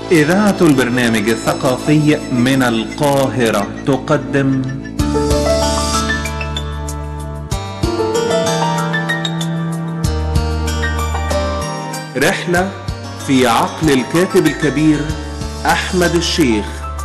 إذاعة البرنامج الثقافي من القاهرة تقدم رحلة في عقل الكاتب الكبير أحمد الشيخ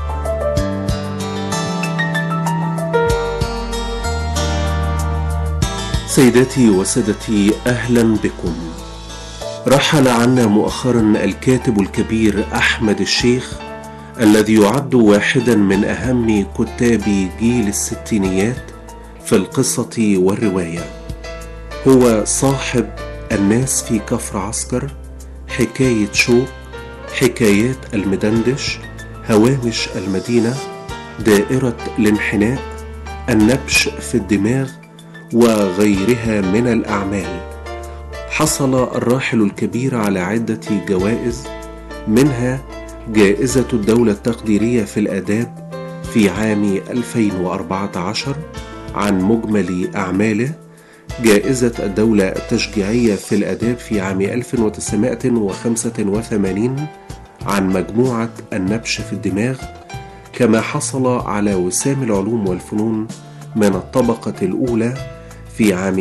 سيداتي وسادتي أهلا بكم رحل عنا مؤخرا الكاتب الكبير أحمد الشيخ الذي يعد واحدا من أهم كتاب جيل الستينيات في القصة والرواية هو صاحب الناس في كفر عسكر حكاية شوق حكايات المدندش هوامش المدينة دائرة الانحناء النبش في الدماغ وغيرها من الأعمال حصل الراحل الكبير على عدة جوائز منها جائزة الدولة التقديرية في الآداب في عام 2014 عن مجمل أعماله جائزة الدولة التشجيعية في الآداب في عام 1985 عن مجموعة النبش في الدماغ كما حصل على وسام العلوم والفنون من الطبقة الأولى في عام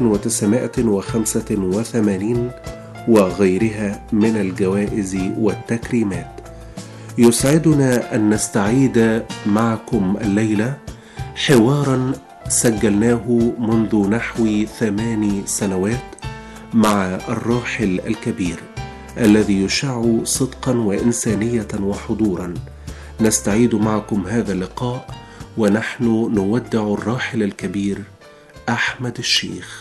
1985 وغيرها من الجوائز والتكريمات يسعدنا أن نستعيد معكم الليلة حوارا سجلناه منذ نحو ثمان سنوات مع الراحل الكبير الذي يشع صدقا وإنسانية وحضورا نستعيد معكم هذا اللقاء ونحن نودع الراحل الكبير أحمد الشيخ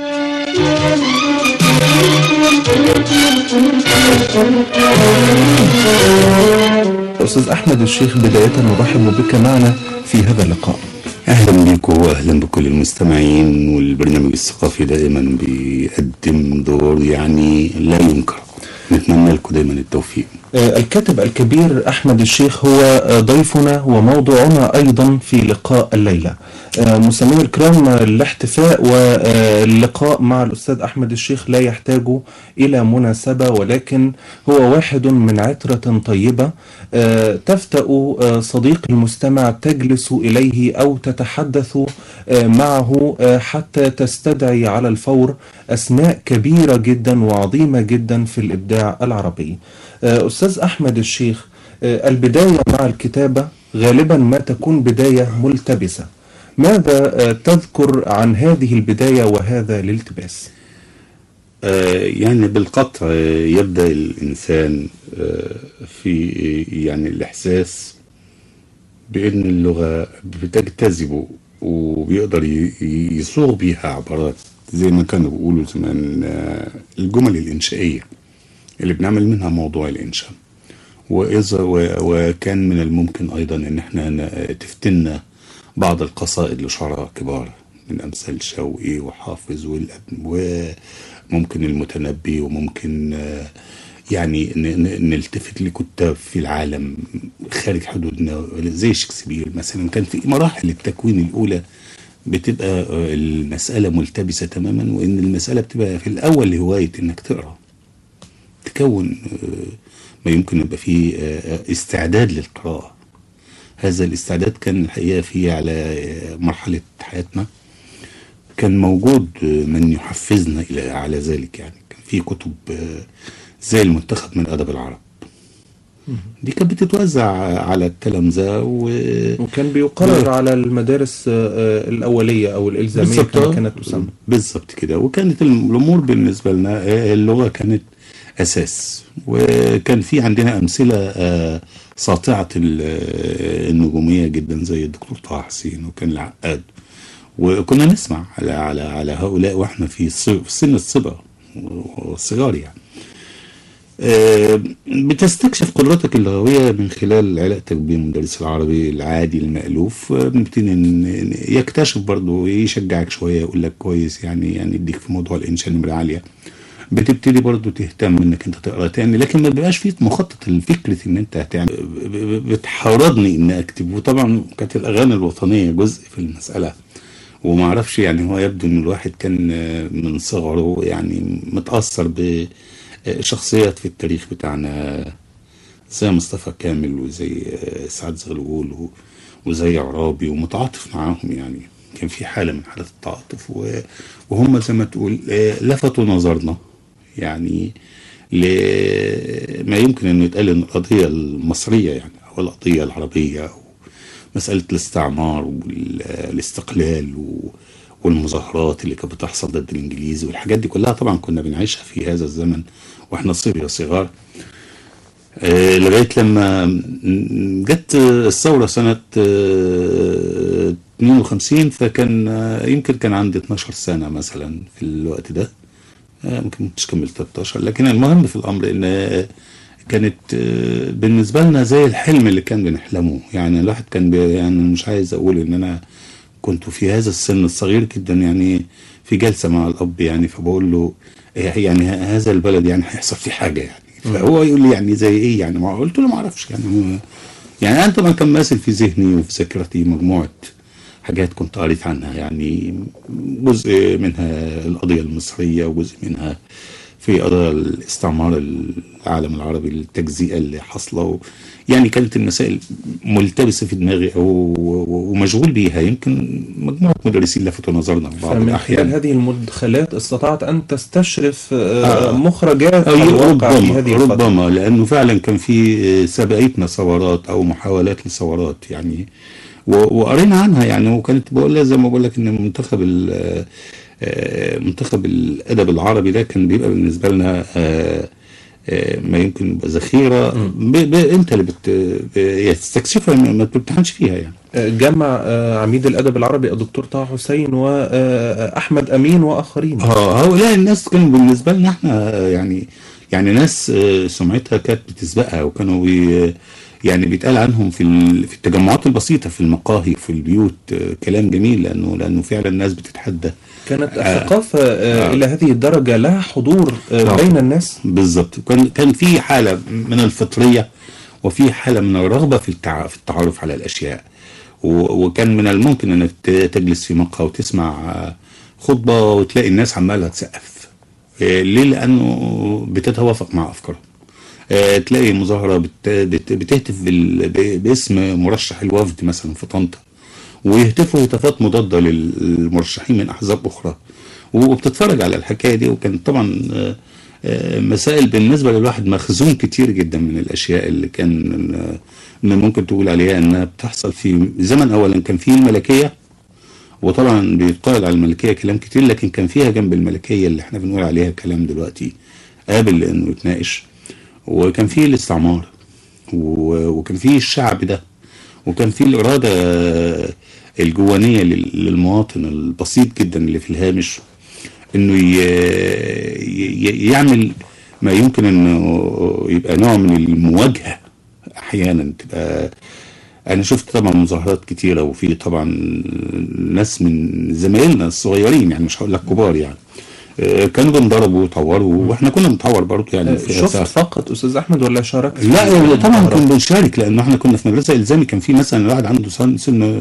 أستاذ أحمد الشيخ بداية نرحب بك معنا في هذا اللقاء اهلا بكم واهلا بكل المستمعين والبرنامج الثقافي دائما بيقدم دور يعني لا ينكر نتمنى لكم دايما التوفيق الكاتب الكبير أحمد الشيخ هو ضيفنا وموضوعنا أيضا في لقاء الليلة مسامعينا الكرام الاحتفاء واللقاء مع الأستاذ أحمد الشيخ لا يحتاج إلى مناسبة ولكن هو واحد من عترة طيبة تفتأ صديق المستمع تجلس إليه أو تتحدث معه حتى تستدعي على الفور أسماء كبيرة جدا وعظيمة جدا في الإبداع العربي أستاذ أحمد الشيخ البداية مع الكتابة غالبا ما تكون بداية ملتبسة ماذا تذكر عن هذه البداية وهذا الالتباس آه يعني بالقطع يبدأ الإنسان آه في يعني الإحساس بأن اللغة بتجتذبه وبيقدر يصوغ بيها عبارات زي ما كانوا بيقولوا زمان آه الجمل الإنشائية اللي بنعمل منها موضوع الإنشاء وإذا وكان من الممكن أيضا إن احنا تفتنا بعض القصائد لشعراء كبار من أمثال شوقي وحافظ وممكن المتنبي وممكن يعني نلتفت لكتاب في العالم خارج حدودنا زي شكسبير مثلا كان في مراحل التكوين الأولى بتبقى المسألة ملتبسة تماما وإن المسألة بتبقى في الأول هواية إنك تقرأ تكون ما يمكن يبقى فيه استعداد للقراءة هذا الاستعداد كان الحقيقة فيه على مرحلة حياتنا كان موجود من يحفزنا إلى على ذلك يعني كان في كتب زي المنتخب من أدب العرب دي كانت بتتوزع على التلامذة و... وكان بيقرر على المدارس الأولية أو الإلزامية كما كانت تسمى بالظبط كده وكانت الأمور بالنسبة لنا اللغة كانت أساس وكان في عندنا أمثلة ساطعة النجومية جدا زي الدكتور طه حسين وكان العقاد وكنا نسمع على على على هؤلاء واحنا في سن الصبا والصغار يعني بتستكشف قدراتك اللغوية من خلال علاقتك بالمدرس العربي العادي المألوف بنبتدي يكتشف برضه ويشجعك شوية يقول لك كويس يعني يعني يديك في موضوع الإنشاء نمرة عالية بتبتدي برضو تهتم انك انت تقرا تاني لكن ما بيبقاش فيه مخطط الفكرة ان انت هتعمل بتحرضني ان اكتب وطبعا كانت الاغاني الوطنية جزء في المسألة وما اعرفش يعني هو يبدو ان الواحد كان من صغره يعني متأثر بشخصيات في التاريخ بتاعنا زي مصطفى كامل وزي آه، سعد زغلول و- وزي عرابي ومتعاطف معاهم يعني كان في حالة من حالات التعاطف و- وهم زي ما تقول آه، لفتوا نظرنا يعني لما يمكن انه يتقال ان القضية المصرية يعني او القضية العربية أو مسألة الاستعمار والاستقلال و- والمظاهرات اللي كانت بتحصل ضد الانجليز والحاجات دي كلها طبعا كنا بنعيشها في هذا الزمن واحنا صبية صغار آه، لغاية لما م- جت الثورة سنة آه، 52 فكان آه، يمكن كان عندي 12 سنة مثلا في الوقت ده آه، ممكن مش كملت 13 لكن المهم في الأمر إن آه، كانت آه، بالنسبة لنا زي الحلم اللي كان بنحلمه يعني الواحد كان بي يعني مش عايز أقول إن أنا كنت في هذا السن الصغير جدا يعني في جلسة مع الأب يعني فبقول له إيه يعني ه- هذا البلد يعني هيحصل فيه حاجة يعني فهو يقول لي يعني زي إيه يعني ما قلت له ما أعرفش يعني هو- يعني أنا طبعا كان ماسل في ذهني وفي ذاكرتي مجموعة حاجات كنت قريت عنها يعني جزء منها القضية المصرية وجزء منها في قضايا الاستعمار العالم العربي التجزئة اللي حاصلة و- يعني كانت المسائل ملتبسة في دماغي أو ومشغول بيها يمكن مجموعة مدرسين لفتوا نظرنا في بعض فمن خلال الأحيان هذه المدخلات استطعت أن تستشرف آه، آه. مخرجات أي الواقع في ربما هذه الفترة ربما لانه فعلا كان في سبقتنا ثورات او محاولات لثورات يعني و- وقرينا عنها يعني وكانت بقول لها زي ما بقول لك ان منتخب ال- آه، منتخب الادب العربي ده كان بيبقى بالنسبه لنا آه، آه، ما يمكن يبقى ذخيره ب- ب- انت اللي بت ب- تستكشفها ما ما بتمتحنش فيها يعني آه، جمع آه، عميد الأدب العربي الدكتور طه حسين وأحمد أمين وآخرين اه هؤلاء الناس كانوا بالنسبه لنا احنا آه، يعني يعني ناس آه، سمعتها كانت بتسبقها وكانوا بي يعني بيتقال عنهم في ال- في التجمعات البسيطه في المقاهي في البيوت آه، كلام جميل لانه لانه فعلا الناس بتتحدى كانت آه. الثقافة آه، آه. إلى هذه الدرجة لها حضور آه، آه. بين الناس بالظبط كان كان في حاله من الفطريه وفي حاله من الرغبه في التع... في التعرف على الاشياء و... وكان من الممكن انك ت- تجلس في مقهى وتسمع آه، خطبه وتلاقي الناس عماله تسقف آه، ليه لانه بتتوافق مع افكارهم آه، تلاقي مظاهره بت... بت... بتهتف بال... ب... باسم مرشح الوفد مثلا في طنطا ويهتفوا هتافات مضاده للمرشحين من احزاب اخرى وبتتفرج على الحكايه دي وكانت طبعا آه، آه، مسائل بالنسبه للواحد مخزون كتير جدا من الاشياء اللي كان آه، إن ممكن تقول عليها انها بتحصل في زمن اولا كان فيه الملكيه وطبعا بيتقال على الملكيه كلام كتير لكن كان فيها جنب الملكيه اللي احنا بنقول عليها كلام دلوقتي قابل لانه يتناقش وكان فيه الاستعمار و- وكان فيه الشعب ده وكان فيه الإرادة الجوانية لل- للمواطن البسيط جدا اللي في الهامش انه ي- ي- يعمل ما يمكن انه يبقى نوع من المواجهة احيانا تبقى انا شفت طبعا مظاهرات كتيرة وفي طبعا ناس من زمايلنا الصغيرين يعني مش هقول لك كبار يعني آه، كانوا بنضربوا ويطوروا واحنا كنا بنطور برضه يعني آه، في شفت أساس. فقط أستاذ أحمد ولا شاركت في لا طبعا المظاهرات؟ كنا بنشارك لان احنا كنا في مدرسه الزامي كان في مثلا واحد عنده سن سن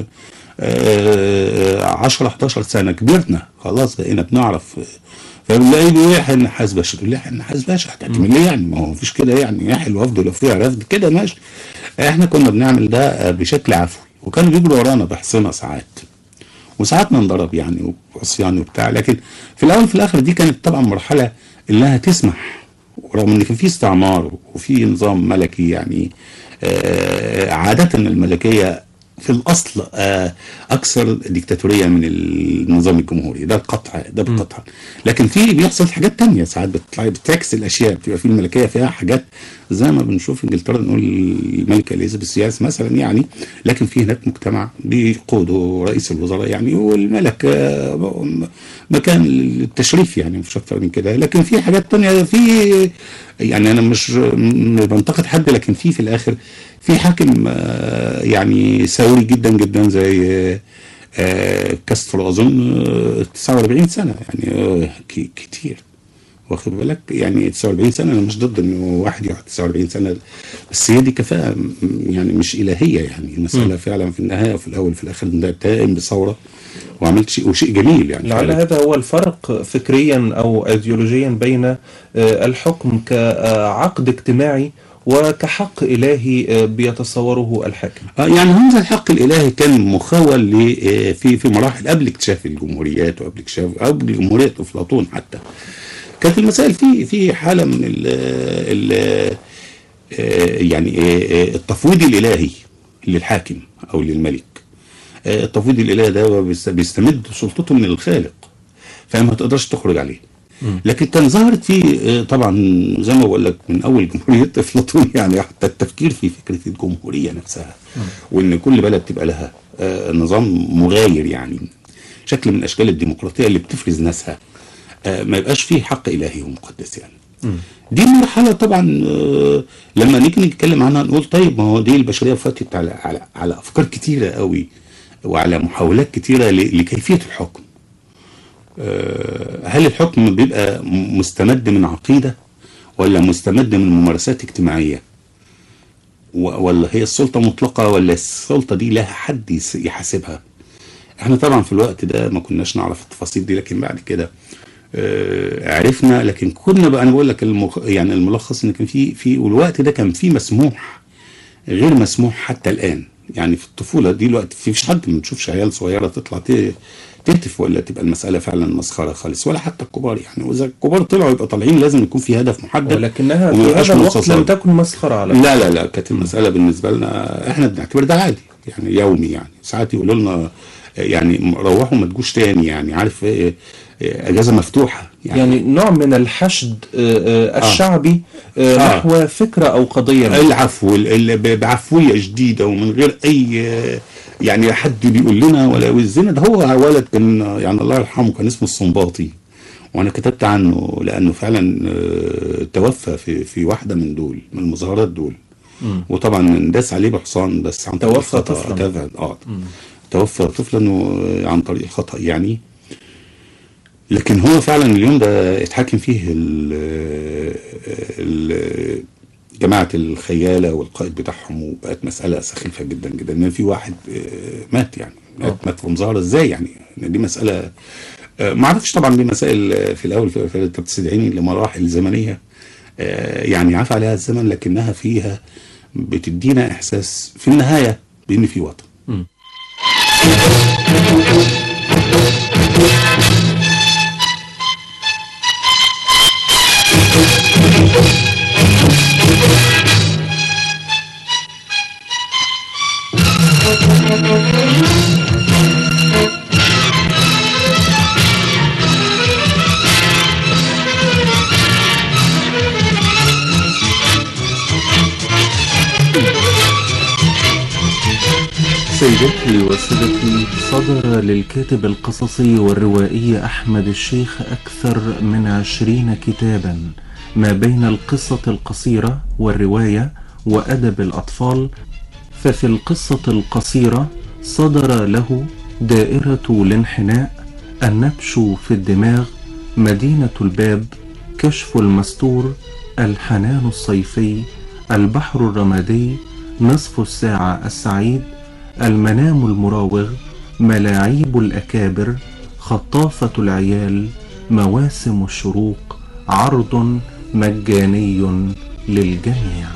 آه، 10 11 سنه كبرنا خلاص بقينا بنعرف فبنلاقيه بيقول يحيى النحاس باشا تقول لي يحيى النحاس باشا هتعمل ايه يعني ما هو مفيش كده يعني يحيى الوفد لو فيها رفض كده ماشي احنا كنا بنعمل ده بشكل عفوي وكانوا بيجروا ورانا بحصنه ساعات وساعات ننضرب يعني وعصيان وبتاع لكن في الاول في الاخر دي كانت طبعا مرحله انها تسمح ورغم ان كان في استعمار وفي نظام ملكي يعني آه عاده الملكيه في الاصل آه اكثر ديكتاتوريه من النظام الجمهوري ده القطع ده بالقطع لكن في بيحصل حاجات تانية ساعات بتطلع بتعكس الاشياء بتبقى في الملكيه فيها حاجات زي ما بنشوف انجلترا نقول الملكه اليزابيث ياس مثلا يعني لكن في هناك مجتمع بيقوده رئيس الوزراء يعني والملك آه، مكان للتشريف يعني مش اكتر من كده لكن في حاجات تانية في يعني انا مش م- بنتقد حد لكن في في الاخر في حاكم آه، يعني ثوري جدا جدا زي آه، آه، كاسترو اظن آه، 49 سنه يعني آه، ك- كتير واخد بالك يعني 49 سنه انا مش ضد انه واحد يقعد 49 سنه بس هي دي كفاءه م- يعني مش الهيه يعني المساله فعلا في النهايه وفي الاول وفي الاخر انت قايم بثوره وعملت شيء وشيء جميل يعني لعل فعلا. هذا هو الفرق فكريا او ايديولوجيا بين آه، الحكم كعقد اجتماعي وكحق إلهي آه، بيتصوره الحاكم آه، يعني هذا الحق الالهي كان مخول ل- آه، في في مراحل قبل اكتشاف الجمهوريات وقبل اكتشاف قبل جمهوريه افلاطون حتى كانت المسائل في في حاله من ال ال آه، يعني آه، آه، التفويض الالهي للحاكم او للملك آه، التفويض الالهي ده هو بيست- بيستمد سلطته من الخالق فما تقدرش تخرج عليه لكن كان ظهرت في آه، طبعا زي ما بقول لك من اول جمهوريه افلاطون يعني حتى التفكير في فكره الجمهوريه نفسها وان كل بلد تبقى لها آه، نظام مغاير يعني شكل من اشكال الديمقراطيه اللي بتفرز ناسها آه، ما يبقاش فيه حق الهي ومقدس يعني دي مرحله طبعا آه، لما نيجي نتكلم عنها نقول طيب ما هو دي البشريه فاتت على على على افكار كتيره قوي وعلى محاولات كتيره ل- لكيفيه الحكم آه، هل الحكم بيبقى م- مستمد من عقيده ولا مستمد من ممارسات اجتماعيه و- ولا هي السلطه مطلقه ولا السلطه دي لها حد يس- يحاسبها احنا طبعا في الوقت ده ما كناش نعرف التفاصيل دي لكن بعد كده آه، عرفنا لكن كنا بقى انا بقول لك المخ... يعني الملخص ان كان في في والوقت ده كان في مسموح غير مسموح حتى الان يعني في الطفوله دي الوقت في فيش حد ما تشوفش عيال صغيره تطلع ت- تهتف ولا تبقى المساله فعلا مسخره خالص ولا حتى الكبار يعني واذا الكبار طلعوا يبقى طالعين لازم يكون في هدف محدد ولكنها وما في يبقاش هذا الوقت منصصات. لم تكن مسخرة على لا لا لا كانت المسألة بالنسبة لنا احنا بنعتبر ده عادي يعني يومي يعني ساعات يقولوا لنا يعني روحوا ما تجوش تاني يعني عارف ايه إيه، اجازة مفتوحة يعني, يعني نوع من الحشد آه، آه، الشعبي آه، آه. نحو فكرة أو قضية ما. العفو ال- ال- ب- بعفوية شديدة ومن غير اي آه، يعني حد بيقول لنا ولا يوزنا ده هو ولد كان يعني الله يرحمه كان اسمه الصنباطي وانا كتبت عنه لانه فعلا آه، توفى في في واحده من دول من المظاهرات دول وطبعا انداس عليه بحصان بس عن طريق توفى خطأ. طفلاً. توفى اه توفى طفلا و- عن طريق خطأ يعني لكن هو فعلا اليوم ده اتحاكم فيه ال ال جماعة الخيالة والقائد بتاعهم وبقت مسألة سخيفة جدا جدا ان في واحد آه، مات يعني مات, مات في مظاهرة ازاي يعني إن دي مسألة آه، ما اعرفش طبعا دي مسائل آه، في الاول في في- انت بتستدعيني لمراحل زمنية آه، يعني عفى عليها الزمن لكنها فيها بتدينا احساس في النهاية بان في وطن سيدتي وسادتي صدر للكاتب القصصي والروائي أحمد الشيخ أكثر من عشرين كتابا ما بين القصة القصيرة والرواية وأدب الأطفال ففي القصة القصيرة صدر له دائرة الانحناء النبش في الدماغ مدينة الباب كشف المستور الحنان الصيفي البحر الرمادي نصف الساعة السعيد المنام المراوغ ملاعيب الأكابر خطافة العيال مواسم الشروق عرض مجاني للجميع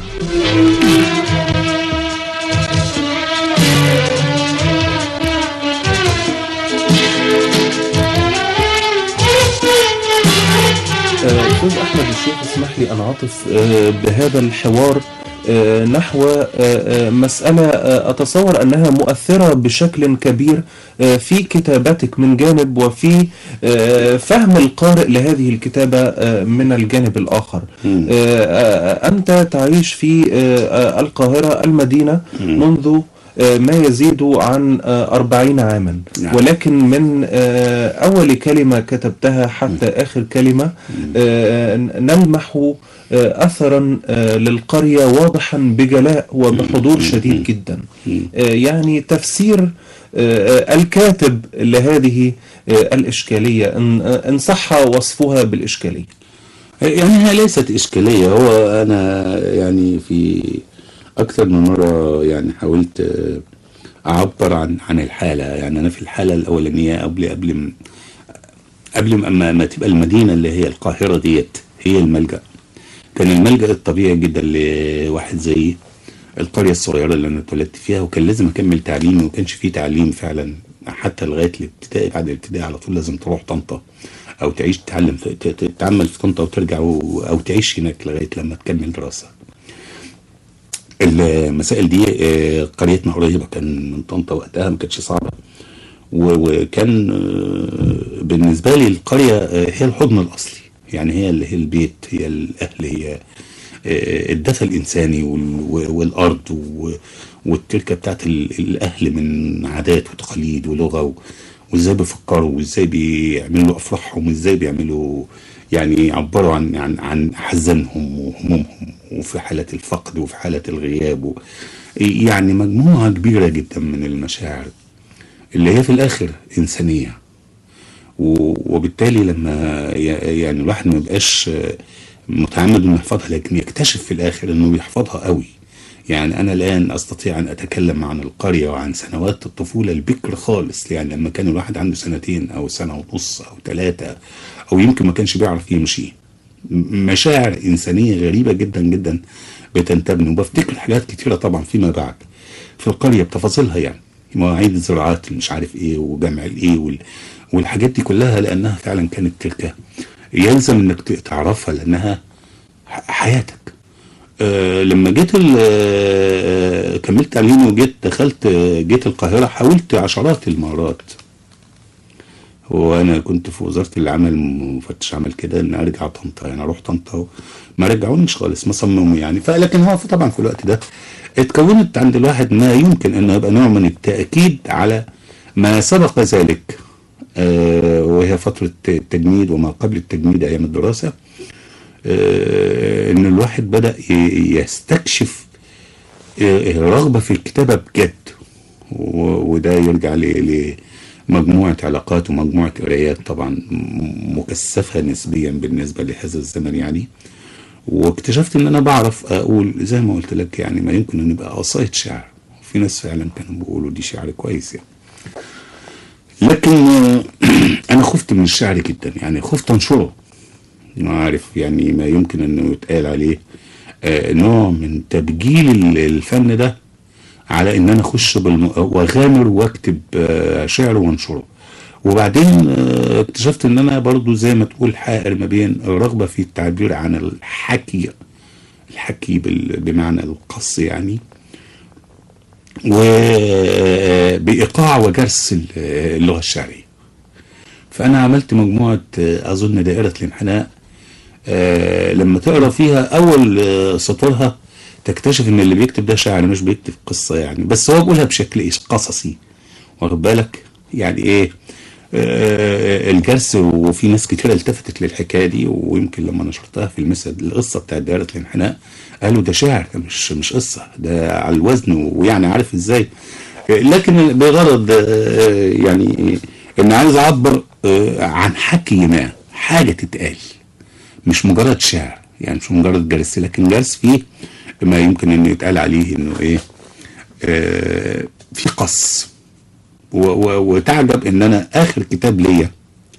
آه، أستاذ أحمد الشيخ اسمح لي أن أعطف آه، بهذا الحوار آه، نحو آه، آه، مسألة آه، أتصور أنها مؤثرة بشكل كبير آه، في كتابتك من جانب وفي آه، فهم القارئ لهذه الكتابة آه، من الجانب الآخر مم. آه، آه، أنت تعيش في آه، آه، القاهرة المدينة منذ آه، ما يزيد عن آه، أربعين عاما نعم. ولكن من آه، أول كلمة كتبتها حتى آخر كلمة آه، نلمح آه، أثرا آه، للقرية واضحا بجلاء وبحضور شديد جدا آه، يعني تفسير آه، آه، الكاتب لهذه آه، الإشكالية إن آه، إن صح وصفها بالإشكالية يعني هي ليست إشكالية هو أنا يعني في أكثر من مرة يعني حاولت آه، أعبر عن عن الحالة يعني أنا في الحالة الأولانية قبل قبل م- قبل ما ما تبقى المدينة اللي هي القاهرة ديت هي الملجأ كان الملجأ الطبيعي جدا لواحد زي القرية الصغيرة اللي أنا اتولدت فيها وكان لازم أكمل تعليمي وما كانش فيه تعليم فعلا حتى لغاية الابتدائي بعد الابتدائي على طول لازم تروح طنطا أو تعيش تتعلم في ت- ت- تتعمل في طنطا وترجع و- أو تعيش هناك لغاية لما تكمل دراسة المسائل دي آه، قريتنا قريبة كان من طنطا وقتها ما كانتش صعبة و- وكان آه، بالنسبة لي القرية آه، هي الحضن الأصلي يعني هي اللي هي البيت هي الأهل هي آه، الدفى الإنساني وال- والأرض و- والتركة بتاعت ال- الأهل من عادات وتقاليد ولغة و- وإزاي بيفكروا وإزاي بيعملوا أفراحهم وإزاي بيعملوا يعني يعبروا عن عن عن حزنهم وهمومهم وفي حالة الفقد وفي حالة الغياب و يعني مجموعة كبيرة جدا من المشاعر اللي هي في الآخر إنسانية و- وبالتالي لما ي- يعني الواحد ما يبقاش متعمد انه يحفظها لكن يكتشف في الاخر انه بيحفظها قوي يعني انا الان استطيع ان اتكلم عن القريه وعن سنوات الطفوله البكر خالص يعني لما كان الواحد عنده سنتين او سنه ونص او ثلاثه او يمكن ما كانش بيعرف يمشي م- مشاعر انسانيه غريبه جدا جدا بتنتابني وبفتكر حاجات كتيره طبعا فيما بعد في القريه بتفاصيلها يعني مواعيد الزراعات اللي مش عارف ايه وجمع الايه وال... والحاجات دي كلها لانها فعلا كانت تلك يلزم انك ت- تعرفها لانها ح- حياتك آه لما جيت ال- آه كملت تعليمي وجيت دخلت آه، جيت القاهره حاولت عشرات المرات وانا كنت في وزاره العمل مفتش عمل كده ان ارجع طنطا يعني اروح طنطا ما رجعونيش خالص ما صمموا يعني فلكن هو في- طبعا في الوقت ده اتكونت عند الواحد ما يمكن انه يبقى نوع من التاكيد على ما سبق ذلك آه وهي فتره التجنيد وما قبل التجنيد ايام الدراسه آه ان الواحد بدا ي- يستكشف آه، رغبه في الكتابه بجد و- وده يرجع ل- لمجموعة علاقات ومجموعة قرايات طبعا م- مكثفة نسبيا بالنسبة لهذا الزمن يعني واكتشفت ان انا بعرف اقول زي ما قلت لك يعني ما يمكن ان يبقى قصايد شعر في ناس فعلا كانوا بيقولوا دي شعر كويس يعني لكن آه، انا خفت من الشعر جدا يعني خفت انشره ما عارف يعني ما يمكن انه يتقال عليه آه، نوع من تبجيل ال- الفن ده على ان انا اخش بالم... واغامر واكتب آه، شعر وانشره وبعدين آه، اكتشفت ان انا برضو زي ما تقول حائر ما بين الرغبه في التعبير عن الحكي الحكي بال... بمعنى القص يعني وبايقاع وجرس ال- اللغه الشعريه فانا عملت مجموعه آه، اظن دائره الانحناء آه، لما تقرا فيها اول آه، سطورها تكتشف ان اللي بيكتب ده شاعر مش بيكتب قصه يعني بس هو بيقولها بشكل ايش قصصي واخد بالك يعني ايه آه الجرس وفي ناس كتير التفتت للحكايه دي ويمكن لما نشرتها في المسد القصه بتاعت دائره الانحناء قالوا ده شعر ده مش مش قصه ده على الوزن ويعني عارف ازاي آه، لكن بغرض آه يعني ان عايز اعبر آه عن حكي ما حاجه تتقال مش مجرد شعر يعني مش مجرد جرس لكن جرس فيه ما يمكن انه يتقال عليه انه ايه آه في قص و- و- وتعجب ان انا اخر كتاب ليا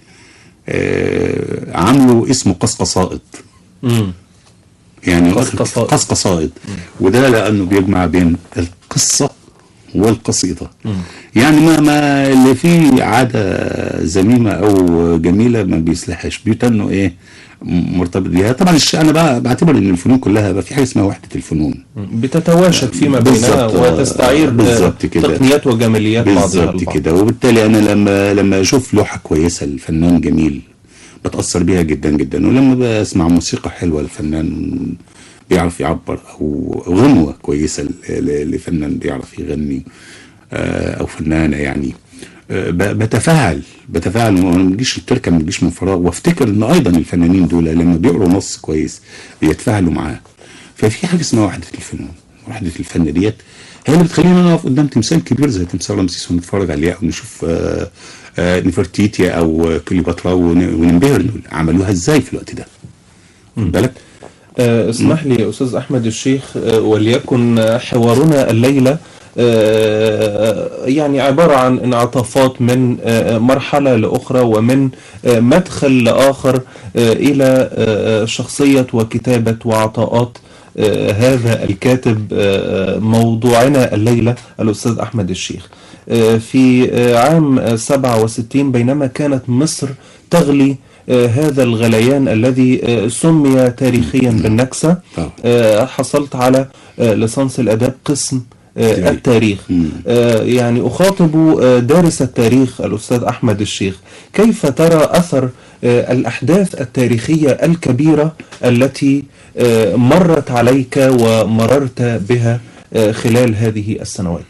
آه عامله اسمه قص قصائد مم. يعني قص آخر- قصائد. قص قصائد وده لانه بيجمع بين القصه والقصيده يعني ما ما اللي فيه عاده ذميمه او جميله ما بيصلحش بيتنوا ايه م- مرتبط بيها طبعا الش... انا بقى بعتبر ان الفنون كلها بقى في حاجه اسمها وحده الفنون بتتواشد فيما بينها بالظبط. وتستعير بالظبط كده. تقنيات وجماليات بعضها بالظبط البعض. كده وبالتالي انا لما لما اشوف لوحه كويسه لفنان جميل بتاثر بيها جدا جدا ولما بسمع موسيقى حلوه لفنان بيعرف يعبر او غنوه كويسه ل- ل- لفنان بيعرف يغني آه، او فنانه يعني آه، ب- بتفاعل بتفاعل ما بتجيش التركه ما بتجيش من فراغ وافتكر ان ايضا الفنانين دول لما بيقروا نص كويس بيتفاعلوا معاه ففي حاجه اسمها وحده الفنون وحده الفن ديت هي اللي بتخلينا نقف قدام تمثال كبير زي تمثال رمسيس ونتفرج عليه او نشوف آه، آه، نفرتيتي او كليوباترا ون- وننبهر نقول عملوها ازاي في الوقت ده خد بالك آه، اسمح لي أستاذ أحمد الشيخ آه، وليكن آه، حوارنا الليلة آه، يعني عبارة عن انعطافات من آه، مرحلة لأخرى ومن آه، مدخل لآخر آه، إلى آه، شخصية وكتابة وعطاءات آه، هذا الكاتب آه، موضوعنا الليلة الأستاذ أحمد الشيخ آه، في آه، عام آه، 67 بينما كانت مصر تغلي آه، هذا الغليان الذي آه، سمي تاريخيا بالنكسة طبعا. آه، حصلت على آه، ليسانس الآداب قسم آه، تاريخ. التاريخ مم. آه، يعني أخاطب آه، دارس التاريخ الأستاذ أحمد الشيخ كيف ترى أثر آه، الأحداث التاريخية الكبيرة التي آه، مرت عليك ومررت بها آه، خلال هذه السنوات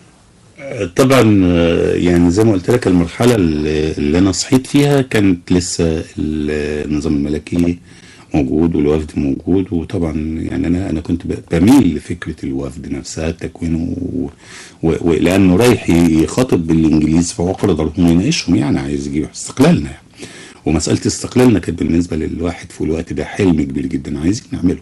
طبعا آه، يعني زي ما قلت لك المرحلة اللي اللي أنا صحيت فيها كانت لسه النظام الملكي موجود والوفد موجود وطبعا يعني أنا أنا كنت ب- بميل لفكرة الوفد نفسها تكوينه و- و- ولأنه رايح يخاطب بالإنجليز فهو قررهم يناقشهم يعني عايز يجيب استقلالنا يعني ومسألة استقلالنا كانت بالنسبة للواحد في الوقت ده حلم كبير جدا عايزين نعمله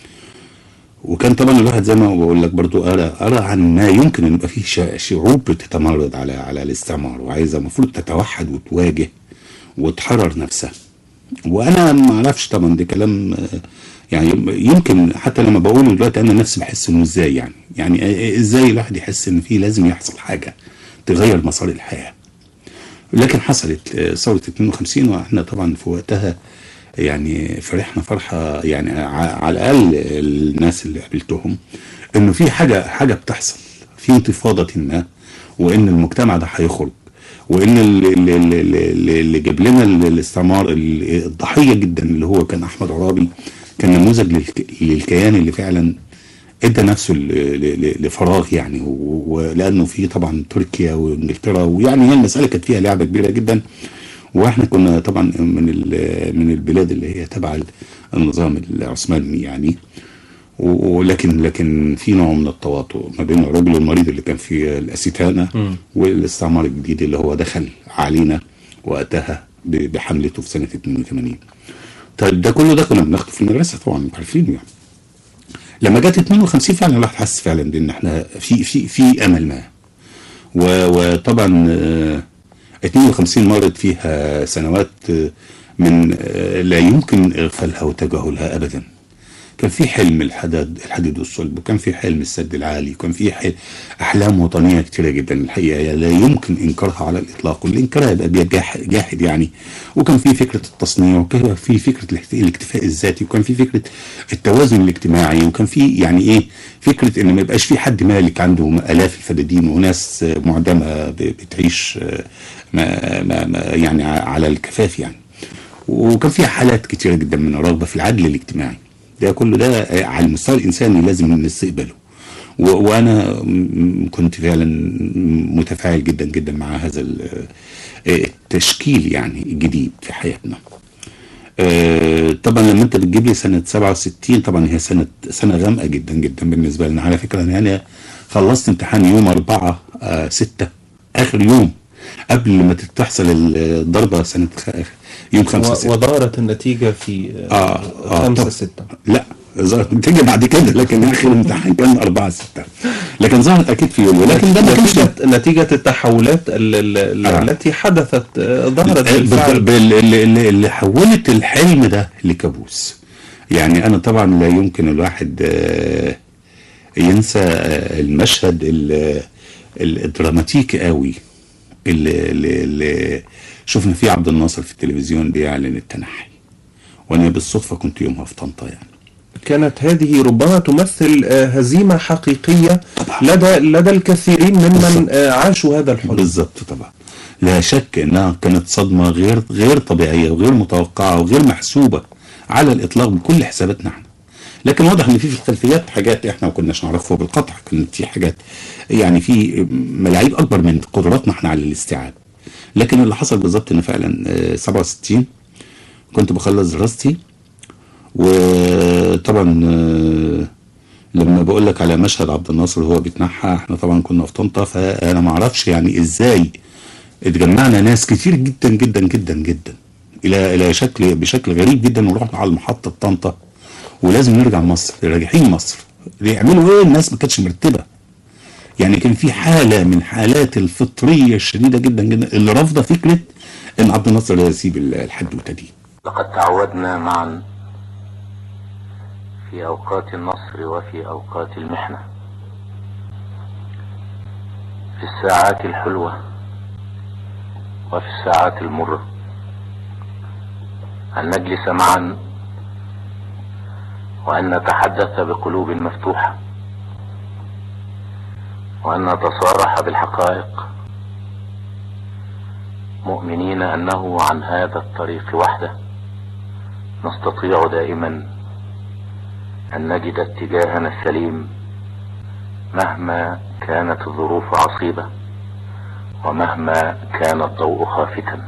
وكان طبعا الواحد زي ما بقول لك برضو ارى ارى عن ما يمكن ان يبقى فيه شع- شعوب بتتمرد على على الاستعمار وعايزه المفروض تتوحد وتواجه وتحرر نفسها وانا ما اعرفش طبعا ده كلام آه، يعني يمكن حتى لما بقوله دلوقتي انا نفسي بحس انه ازاي يعني يعني آه، ازاي الواحد يحس ان في لازم يحصل حاجه تغير مسار الحياه لكن حصلت آه، ثورة 52 واحنا طبعا في وقتها يعني فرحنا فرحة يعني ع- على الأقل الناس اللي قابلتهم إنه في حاجة حاجة بتحصل في انتفاضة ما وإن المجتمع ده هيخرج وإن اللي, اللي, اللي, اللي جاب لنا ال- الاستعمار ال- الضحية جدا اللي هو كان أحمد عرابي كان نموذج للك- للكيان اللي فعلا ادى نفسه ل- ل- ل- لفراغ يعني و- ولانه في طبعا تركيا وانجلترا ويعني هي المساله كانت فيها لعبه كبيره جدا واحنا كنا طبعا من ال- من البلاد اللي هي تبع النظام العثماني يعني و- ولكن لكن في نوع من التواطؤ ما بين الرجل المريض اللي كان في الاستانه والاستعمار الجديد اللي هو دخل علينا وقتها ب- بحملته في سنه 82 طيب ده كله ده كنا بناخده في المدرسه طبعا عارفينه يعني لما جت 52 فعلا الواحد حس فعلا بان احنا في في في امل ما و- وطبعا آه، 52 مرت فيها سنوات آه، من آه، لا يمكن اغفالها وتجاهلها ابدا كان في حلم الحدد الحديد والصلب وكان في حلم السد العالي وكان في حل احلام وطنيه كتيره جدا الحقيقه لا يمكن انكارها على الاطلاق واللي انكرها يبقى بيجاح- جاحد يعني وكان في فكره التصنيع وكان في فكره الاكت- الاكتفاء الذاتي وكان في فكره التوازن الاجتماعي وكان في يعني ايه فكره ان ما يبقاش في حد مالك عنده الاف الفدادين وناس آه، معدمه ب- بتعيش آه، ما ما ما يعني ع- على الكفاف يعني وكان في حالات كتيره جدا من الرغبه في العدل الاجتماعي ده كله ده آه، على المستوى الانساني لازم نستقبله و- وانا م- كنت فعلا متفاعل جدا جدا مع هذا ال- آه، التشكيل يعني الجديد في حياتنا آه، طبعا لما انت بتجيب لي سنه 67 طبعا هي سنه سنه غامقه جدا جدا بالنسبه لنا على فكره انا يعني خلصت امتحان يوم 4 6 اخر يوم قبل ما تحصل الضربه سنه خ- يوم 5 6 و- ودارت النتيجة في آه، آه، خمسة طب. ستة لا ظهرت نتيجة بعد كده لكن اخر امتحان كان 4 6 لكن ظهرت اكيد في يوم ولكن ده ما كانش نتيجة, نتيجة التحولات ال- ال- آه. التي حدثت آه، ظهرت بالضبط، بالفعل بال- اللي, اللي, اللي حولت الحلم ده لكابوس يعني انا طبعا لا يمكن الواحد آه، ينسى آه، المشهد ال- ال- الدراماتيكي قوي اللي, اللي, اللي شفنا فيه عبد الناصر في التلفزيون بيعلن التنحي وانا بالصدفه كنت يومها في طنطا يعني كانت هذه ربما تمثل آه، هزيمة حقيقية لدى لدى الكثيرين ممن آه، عاشوا هذا الحلم بالظبط طبعا لا شك انها كانت صدمه غير غير طبيعيه وغير متوقعه وغير محسوبه على الاطلاق بكل حساباتنا احنا لكن واضح ان في في الخلفيات حاجات احنا ما كناش نعرفها بالقطع كانت في حاجات يعني في ملاعيب اكبر من قدراتنا احنا على الاستيعاب لكن اللي حصل بالظبط ان فعلا آه، 67 كنت بخلص دراستي وطبعا آه، لما بقول لك على مشهد عبد الناصر وهو بيتنحى احنا طبعا كنا في طنطا فانا ما اعرفش يعني ازاي اتجمعنا ناس كتير جدا جدا جدا جدا الى الى شكل بشكل غريب جدا ورحنا على محطه طنطا ولازم نرجع مصر راجعين مصر يعملوا ايه الناس ما كانتش مرتبه يعني كان في حاله من حالات الفطريه الشديده جدا جدا اللي رافضه فكره ان عبد الناصر يسيب الحدوته دي لقد تعودنا معا في أوقات النصر وفي أوقات المحنة في الساعات الحلوة وفي الساعات المرة أن نجلس معا وأن نتحدث بقلوب مفتوحة وأن نتصارح بالحقائق مؤمنين أنه عن هذا الطريق وحده نستطيع دائما أن نجد اتجاهنا السليم مهما كانت الظروف عصيبة ومهما كان الضوء خافتا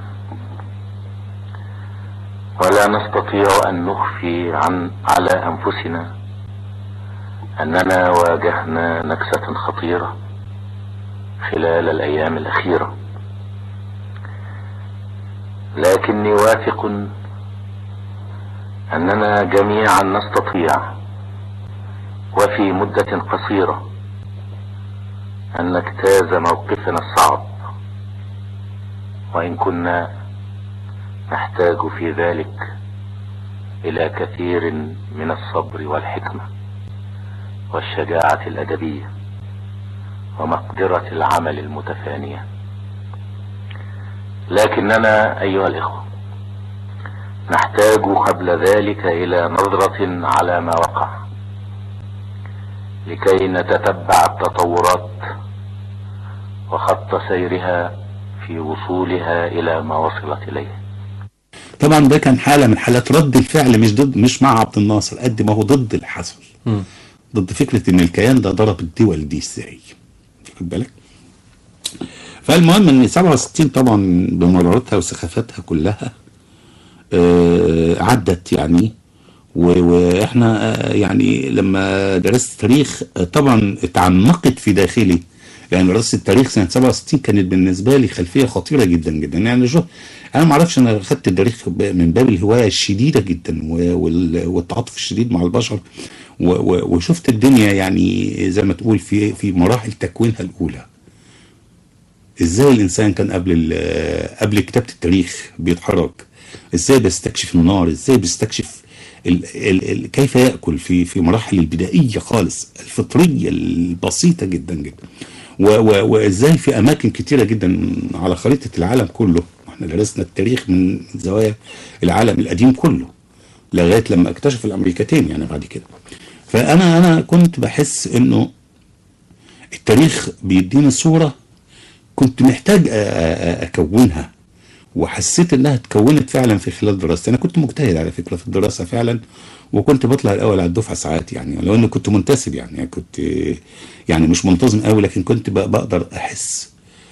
ولا نستطيع أن نخفي عن على أنفسنا أننا واجهنا نكسة خطيرة خلال الأيام الأخيرة لكني واثق أننا جميعا نستطيع وفي مدة قصيرة أن نجتاز موقفنا الصعب وإن كنا نحتاج في ذلك إلى كثير من الصبر والحكمة والشجاعة الأدبية ومقدرة العمل المتفانية لكننا أيها الإخوة نحتاج قبل ذلك إلى نظرة على ما وقع لكي نتتبع التطورات وخط سيرها في وصولها إلى ما وصلت إليه طبعا ده كان حاله من حالات رد الفعل مش ضد مش مع عبد الناصر قد ما هو ضد اللي حصل ضد فكره ان الكيان ده ضرب الدول دي ازاي واخد بالك فالمهم ان 67 طبعا بمرارتها وسخافتها كلها آه عدت يعني و- واحنا آه، يعني لما درست تاريخ آه، طبعا اتعمقت في داخلي يعني دراسه التاريخ سنه 67 كانت بالنسبه لي خلفيه خطيره جدا جدا يعني شو انا ما اعرفش انا خدت التاريخ ب- من باب الهوايه الشديده جدا و- وال- والتعاطف الشديد مع البشر و- و- وشفت الدنيا يعني زي ما تقول في في مراحل تكوينها الاولى ازاي الانسان كان قبل ال- قبل كتابه التاريخ بيتحرك ازاي بيستكشف النار ازاي بيستكشف ال ال ال كيف ياكل في في مراحل البدائيه خالص الفطريه البسيطه جدا جدا و- و- وازاي في اماكن كتيره جدا على خريطه العالم كله احنا درسنا التاريخ من زوايا العالم القديم كله لغايه لما اكتشف الامريكتين يعني بعد كده فانا انا كنت بحس انه التاريخ بيديني صوره كنت محتاج أ- أ- اكونها وحسيت انها اتكونت فعلا في خلال دراستي انا كنت مجتهد على فكره في الدراسه فعلا وكنت بطلع الاول على الدفعه ساعات يعني لو اني كنت منتسب يعني, يعني كنت يعني مش منتظم قوي لكن كنت ب- بقدر احس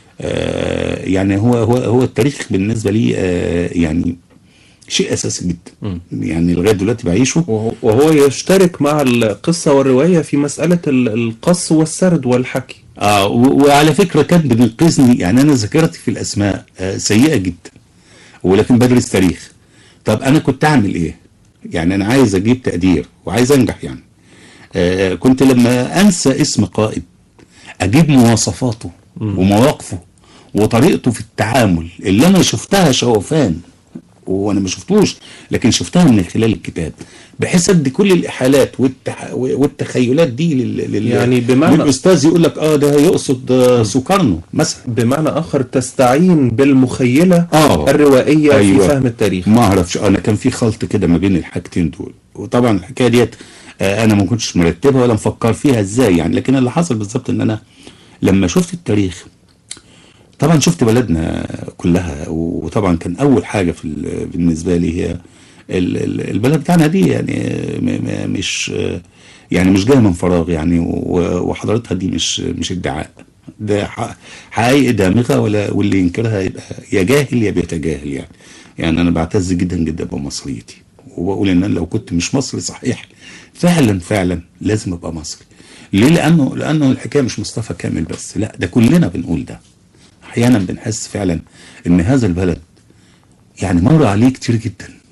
آه، يعني هو هو هو التاريخ بالنسبه لي آه، يعني شيء اساسي جدا يعني لغايه دلوقتي بعيشه وهو- وهو يشترك مع القصة والرواية في مسألة ال- القص والسرد والحكي اه و- وعلى فكره كان بينقذني يعني انا ذاكرتي في الاسماء آه سيئه جدا ولكن بدرس تاريخ طب انا كنت اعمل ايه يعني انا عايز اجيب تقدير وعايز انجح يعني آه كنت لما انسى اسم قائد اجيب مواصفاته ومواقفه وطريقته في التعامل اللي انا شفتها شوفان وانا ما شفتوش لكن شفتها من خلال الكتاب بحيث ادي كل الاحالات والتح... والتخيلات دي لل... لل... يعني بمعنى- للاستاذ يقول لك اه ده يقصد آه، سوكارنو مثلا بمعنى آخر تستعين بالمخيلة آه. الروائية أيوة. في فهم التاريخ ما اعرفش انا كان في خلط كده ما بين الحاجتين دول وطبعا الحكايه ديت آه، انا ما كنتش مرتبها ولا مفكر فيها ازاي يعني لكن اللي حصل بالظبط ان انا لما شفت التاريخ طبعا شفت بلدنا كلها وطبعا كان اول حاجه في ال- بالنسبه لي هي ال- ال- البلد بتاعنا دي يعني م- م- مش يعني مش جايه من فراغ يعني و- وحضرتها دي مش مش ادعاء ده ح- حقائق دامغه ولا واللي ينكرها يبقى يا جاهل يا بيتجاهل يعني يعني انا بعتز جدا جدا بمصريتي وبقول ان انا لو كنت مش مصري صحيح فعلا فعلا لازم ابقى مصري ليه لانه لانه الحكايه مش مصطفى كامل بس لا ده كلنا بنقول ده احيانا بنحس فعلا ان هذا البلد يعني مر عليه كتير جدا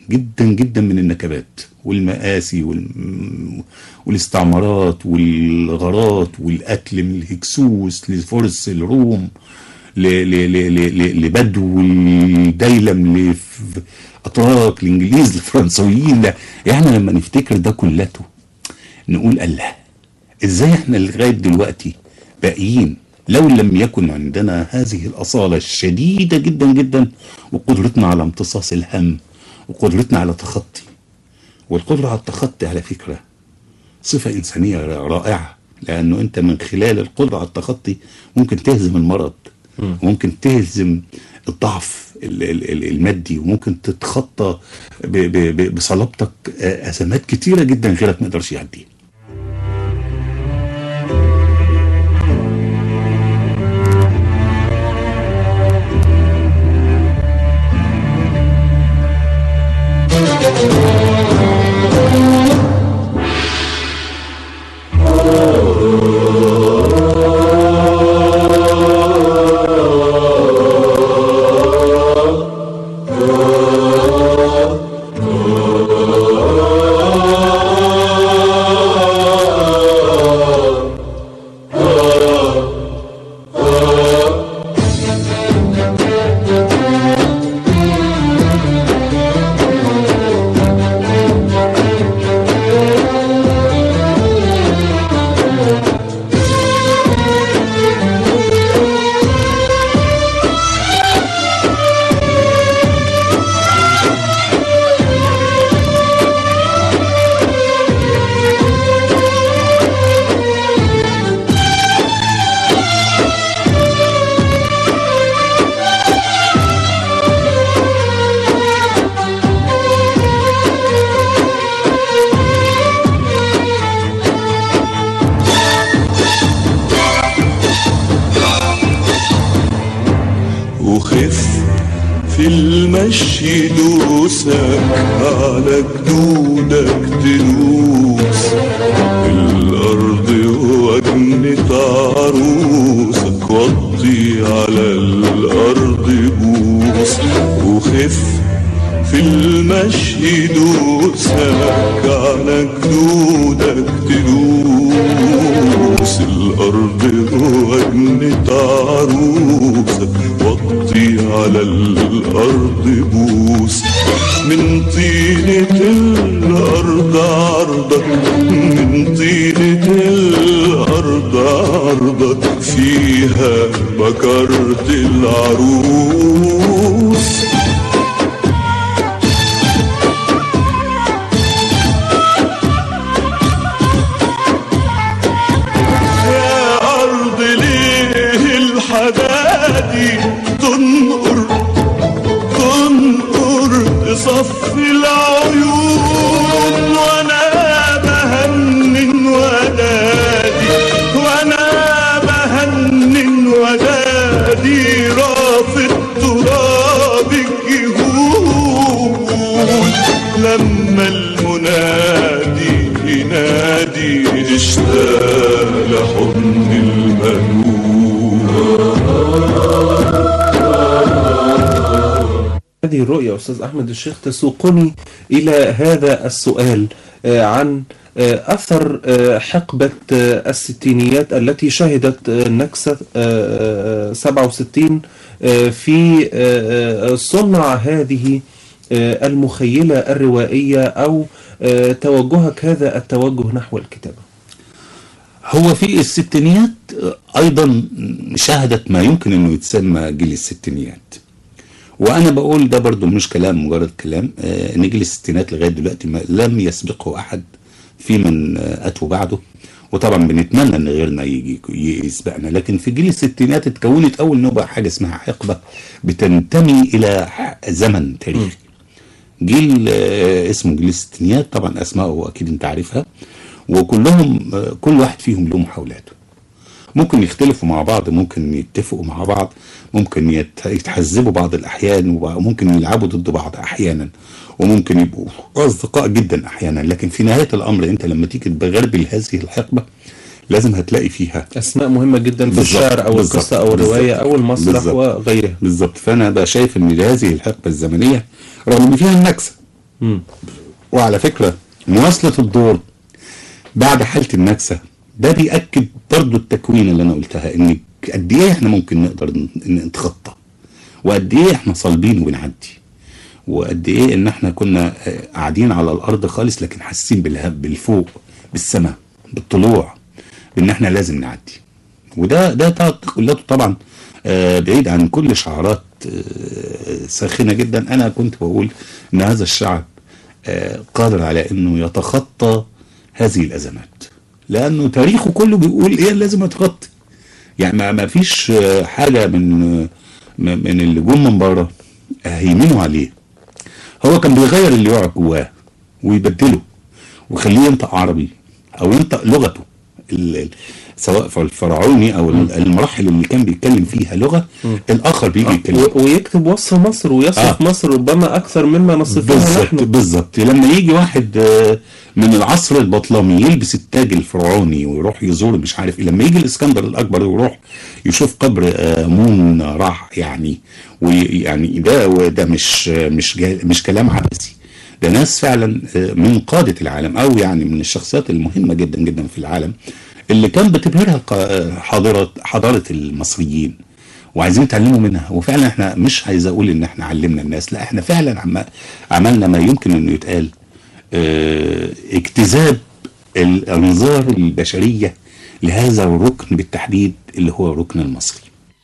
جدا جدا من النكبات والمآسي وال- والاستعمارات والغارات والقتل من الهكسوس لفرس الروم ل- ل- ل- ل- ل- لبدو الديلم لأتراك الإنجليز الفرنسويين لا يعني لما نفتكر ده كلته نقول الله ازاي احنا لغايه دلوقتي باقيين لو لم يكن عندنا هذه الاصاله الشديده جدا جدا وقدرتنا على امتصاص الهم وقدرتنا على تخطي والقدره على التخطي على فكره صفه انسانيه رائعه لانه انت من خلال القدره على التخطي ممكن تهزم المرض ممكن تهزم الضعف ال- ال- ال- المادي وممكن تتخطى ب- ب- ب- بصلابتك آه، ازمات كتيره جدا غيرك ما يقدرش يعديها وخف في المشي دوسك على جدودك تدوس الأرض وجنة عروسك وطي على الأرض بوس وخف في المشي دوسك على جدودك تدوس الأرض وجنة عروسك وطي على الأرض بوس من طينة الأرض عرضك من طينة الأرض عرضك فيها بكرت العروس يا أرض ليه الحدادي تنقر تنقر تصفي العيون وأنا بهنن ودادي وأنا بهنن ودادي رافض تراب الجهود لما المنادي ينادي اشتاق لحضن المنون هذه الرؤية أستاذ أحمد الشيخ تسوقني إلى هذا السؤال آه، عن آه، أثر آه، حقبة آه، الستينيات التي شهدت آه، نكسة آه، آه، 67 آه، في آه، آه، صنع هذه آه، المخيلة الروائية أو آه، توجهك هذا التوجه نحو الكتابة هو في الستينيات ايضا شهدت ما يمكن انه يتسمى جيل الستينيات وانا بقول ده برضو مش كلام مجرد كلام آه، ان جيل الستينات لغايه دلوقتي ما لم يسبقه احد في من آه، اتوا بعده وطبعا بنتمنى ان غيرنا يجي يسبقنا لكن في جيل الستينات اتكونت اول نوبه حاجه اسمها حقبه بتنتمي الى ح- زمن تاريخي جيل آه، اسمه جيل الستينيات طبعا اسماءه اكيد انت عارفها وكلهم آه، كل واحد فيهم له محاولاته ممكن يختلفوا مع بعض ممكن يتفقوا مع بعض ممكن يت- يتحزبوا بعض الأحيان وممكن يلعبوا ضد بعض أحيانا وممكن يبقوا أصدقاء جدا أحيانا لكن في نهاية الأمر أنت لما تيجي تغربل هذه الحقبة لازم هتلاقي فيها أسماء مهمة جدا في بالظبط، الشعر أو بالظبط، القصة أو الرواية بالظبط، أو المسرح بالظبط. وغيرها بالظبط فأنا بقى شايف إن هذه الحقبة الزمنية رغم إن فيها النكسة مم. وعلى فكرة مواصلة الدور بعد حالة النكسة ده بيأكد برضو التكوين اللي أنا قلتها إن قد إيه إحنا ممكن نقدر ن- نتخطى وقد إيه إحنا صلبين وبنعدي وقد إيه إن إحنا كنا آه، قاعدين على الأرض خالص لكن حاسين بالهب بالفوق بالسماء بالطلوع بإن إحنا لازم نعدي وده ده ده كلته طبعا آه، بعيد عن كل شعارات آه، ساخنه جدا انا كنت بقول ان هذا الشعب آه، قادر على انه يتخطى هذه الازمات لانه تاريخه كله بيقول ايه لازم يتخطى يعني ما ما فيش آه، حاجه من آه، من من اللي جم من بره هيمنوا عليه هو كان بيغير اللي يقع جواه ويبدله ويخليه ينطق عربي او ينطق لغته ال- ال- سواء في الفرعوني او ال- المراحل اللي كان بيتكلم فيها لغه الاخر بيجي يتكلم و- ويكتب وصف مصر ويصف آه. مصر ربما اكثر مما نصفها بالظبط نحن بالظبط لما يجي واحد آه، من العصر البطلمي يلبس التاج الفرعوني ويروح يزور مش عارف ايه لما يجي الاسكندر الاكبر ويروح يشوف قبر آه، مون راح يعني ويعني ده وده مش آه، مش جا- مش كلام عبثي ده ناس فعلا آه، من قادة العالم او يعني من الشخصيات المهمة جدا جدا في العالم اللي كان بتبهرها الق- آه، حاضرة حضارة المصريين وعايزين يتعلموا منها وفعلا احنا مش عايز اقول ان احنا علمنا الناس لا احنا فعلا عم عملنا ما يمكن انه يتقال اه اجتذاب الانظار البشريه لهذا الركن بالتحديد اللي هو الركن المصري